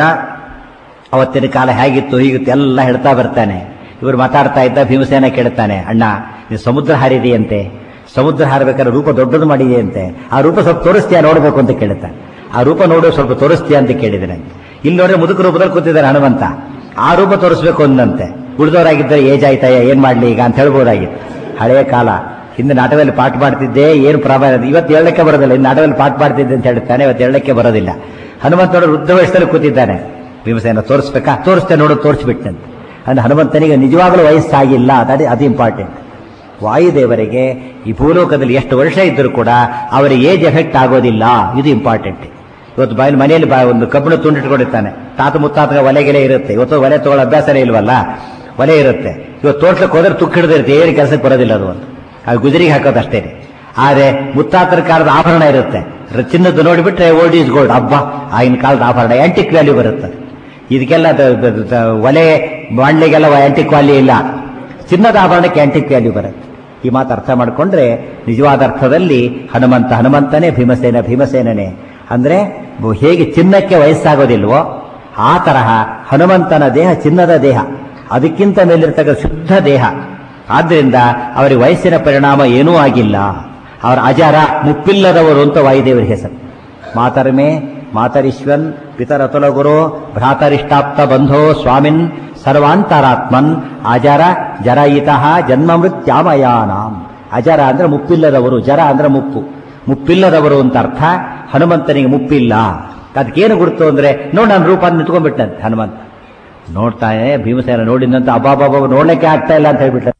ಅವತ್ತಿನ ಕಾಲ ಹೇಗಿತ್ತು ಹೀಗಿತ್ತು ಎಲ್ಲ ಹೇಳ್ತಾ ಬರ್ತಾನೆ ಇವರು ಮಾತಾಡ್ತಾ ಇದ್ದ ಭೀಮಸೇನ ಕೇಳ್ತಾನೆ ಅಣ್ಣ ನೀನು ಸಮುದ್ರ ಹಾರಿದೆಯಂತೆ ಸಮುದ್ರ ಹಾರಬೇಕಾದ್ರೆ ರೂಪ ದೊಡ್ಡದು ಮಾಡಿದೆಯಂತೆ ಆ ರೂಪ ಸ್ವಲ್ಪ ತೋರಿಸ್ತೀಯಾ ನೋಡ್ಬೇಕು ಅಂತ ಕೇಳ್ತಾನೆ ಆ ರೂಪ ನೋಡು ಸ್ವಲ್ಪ ತೋರಿಸ್ತೀಯಾ ಅಂತ ಕೇಳಿದ್ರೆ ಇಲ್ಲಿ ನೋಡ್ರೆ ಮುದುಕ ರೂಪದಲ್ಲಿ ಕೂತಿದ್ದಾನೆ ಹನುಮಂತ ಆ ರೂಪ ತೋರಿಸ್ಬೇಕು ಅಂದಂತೆ ಉಳಿದವರಾಗಿದ್ದರೆ ಏಜ್ ಆಯ್ತಾಯ ಏನ್ ಮಾಡ್ಲಿ ಈಗ ಅಂತ ಹೇಳ್ಬೋದಾಗಿತ್ತು ಹಳೆಯ ಕಾಲ ಹಿಂದೆ ನಾಟಕದಲ್ಲಿ ಪಾಠ ಮಾಡ್ತಿದ್ದೆ ಏನು ಪ್ರಾಬ್ಲಮ್ ಇಲ್ಲ. ಇವತ್ತು ಹೇಳಕ್ಕೆ ಬರೋದಿಲ್ಲ ಇನ್ನು ನಾಟಕದಲ್ಲಿ ಪಾಠ ಮಾಡ್ತಿದ್ದೆ ಅಂತ ಹೇಳ್ತಾನೆ ಇವತ್ತು ಹೇಳಕ್ಕೆ ಬರೋದಿಲ್ಲ ಹನುಮಂತನೋಡ ವೃದ್ಧ ವಯಸ್ಸಲ್ಲಿ ಕೂತಿದ್ದಾನೆ ಭೀಮಸೇನ ತೋರಿಸ್ಬೇಕಾ ತೋರಿಸ್ತೇ ನೋಡು ತೋರಿಸ್ಬಿಟ್ಟಂತೆ ಅಂದ್ರೆ ಹನುಮಂತನಿಗೆ ನಿಜವಾಗಲೂ ವಯಸ್ಸಾಗಿಲ್ಲ ಅದು ಅದು ಇಂಪಾರ್ಟೆಂಟ್ ವಾಯುದೇವರಿಗೆ ಈ ಭೂಲೋಕದಲ್ಲಿ ಎಷ್ಟು ವರ್ಷ ಇದ್ದರೂ ಕೂಡ ಅವರಿಗೆ ಏಜ್ ಎಫೆಕ್ಟ್ ಆಗೋದಿಲ್ಲ ಇದು ಇಂಪಾರ್ಟೆಂಟ್ ಇವತ್ತು ಬಾಯಲ್ಲಿ ಮನೆಯಲ್ಲಿ ಬಾ ಒಂದು ಕಬ್ಬಿಣ ತುಂಡಿಟ್ಕೊಂಡಿರ್ತಾನೆ ತಾತ ಮುತ್ತಾತಗ ಒಲೆಗೆಲೆ ಇರುತ್ತೆ ಇವತ್ತು ಒಲೆ ತಗೊಳ್ಳೋ ಅಭ್ಯಾಸನೇ ಇಲ್ವಲ್ಲ ಒಲೆ ಇರುತ್ತೆ ಇವತ್ತು ತೋಟ್ಲಕ್ಕೆ ಹೋದ್ರೆ ತುಕ್ಕ ಹಿಡಿದಿರುತ್ತೆ ಏನು ಕೆಲಸಕ್ಕೆ ಬರೋದಿಲ್ಲ ಅದು ಒಂದು ಅದು ಗುಜರಿಗೆ ಹಾಕೋದು ಅಷ್ಟೇ ಆದರೆ ಮುತ್ತಾತರ ಕಾಲದ ಆಭರಣ ಇರುತ್ತೆ ರ- ಚಿನ್ನದ್ದು ನೋಡಿಬಿಟ್ರೆ ಓಲ್ಡ್ ಈಸ್ ಗೋಲ್ಡ್ ಹಬ್ಬ ಆಗಿನ ಕಾಲದ ಆಭರಣ ಆಂಟಿಕ್ ವ್ಯಾಲ್ಯೂ ಬರುತ್ತೆ ಇದಕ್ಕೆಲ್ಲ ದ- ದ- ದ- ಒಲೆ ಬಾಣ್ಲಿಗೆಲ್ಲ ಆಂಟಿಕ್ ವ್ಯಾಲ್ಯೂ ಇಲ್ಲ ಚಿನ್ನದ ಆಭರಣಕ್ಕೆ ಆಂಟಿಕ್ ವ್ಯಾಲ್ಯೂ ಬರುತ್ತೆ ಈ ಮಾತು ಅರ್ಥ ಮಾಡಿಕೊಂಡ್ರೆ ನಿಜವಾದ ಅರ್ಥದಲ್ಲಿ ಹನುಮಂತ ಹನುಮಂತನೇ ಭೀಮಸೇನ ಭೀಮಸೇನನೇ ಅಂದ್ರೆ ಬ- ಹೇಗೆ ಚಿನ್ನಕ್ಕೆ ವಯಸ್ಸಾಗೋದಿಲ್ವೋ ಆ ತರಹ ಹನುಮಂತನ ದೇಹ ಚಿನ್ನದ ದೇಹ ಅದಕ್ಕಿಂತ ಮೇಲಿರ್ತಕ್ಕ ಶುದ್ಧ ದೇಹ ಆದ್ರಿಂದ ಅವರಿಗೆ ವಯಸ್ಸಿನ ಪರಿಣಾಮ ಏನೂ ಆಗಿಲ್ಲ ಅವರ ಅಜರ ಮುಪ್ಪಿಲ್ಲದವರು ಅಂತ ವಾಯುದೇವರ ಹೆಸರು ಮಾತರ್ಮೆ ಮಾತರಿಶ್ವನ್ ಪಿತರತುಲ ಗುರು ಭ್ರಾತರಿಷ್ಟಾಪ್ತ ಬಂಧೋ ಸ್ವಾಮಿನ್ ಸರ್ವಾಂತರಾತ್ಮನ್ ಅಜರ ಜರಯಿತಃ ಜನ್ಮ ಮೃತ್ಯಾಮಯಾನಾಂ ಅಜರ ಅಂದ್ರೆ ಮುಪ್ಪಿಲ್ಲದವರು ಜರ ಅಂದ್ರೆ ಮುಪ್ಪು ಮುಪ್ಪಿಲ್ಲದವರು ಅಂತ ಅರ್ಥ ಹನುಮಂತನಿಗೆ ಮುಪ್ಪಿಲ್ಲ ಅದಕ್ಕೇನು ಗುರುತು ಅಂದ್ರೆ ನೋಡಿ ನಾನು ರೂಪ ನಿಂತ್ಕೊಂಡ್ಬಿಟ್ಟಂತೆ ಹನುಮಂತ ನೋಡ್ತಾನೆ ಭೀಮಸೇನ ನೋಡಿದಂತ ಅಬ್ಬಾಬಾಬಾ ನೋಡ್ಲಿಕ್ಕೆ ಆಗ್ತಾ ಇಲ್ಲ ಅಂತ ಹೇಳ್ಬಿಟ್ಟ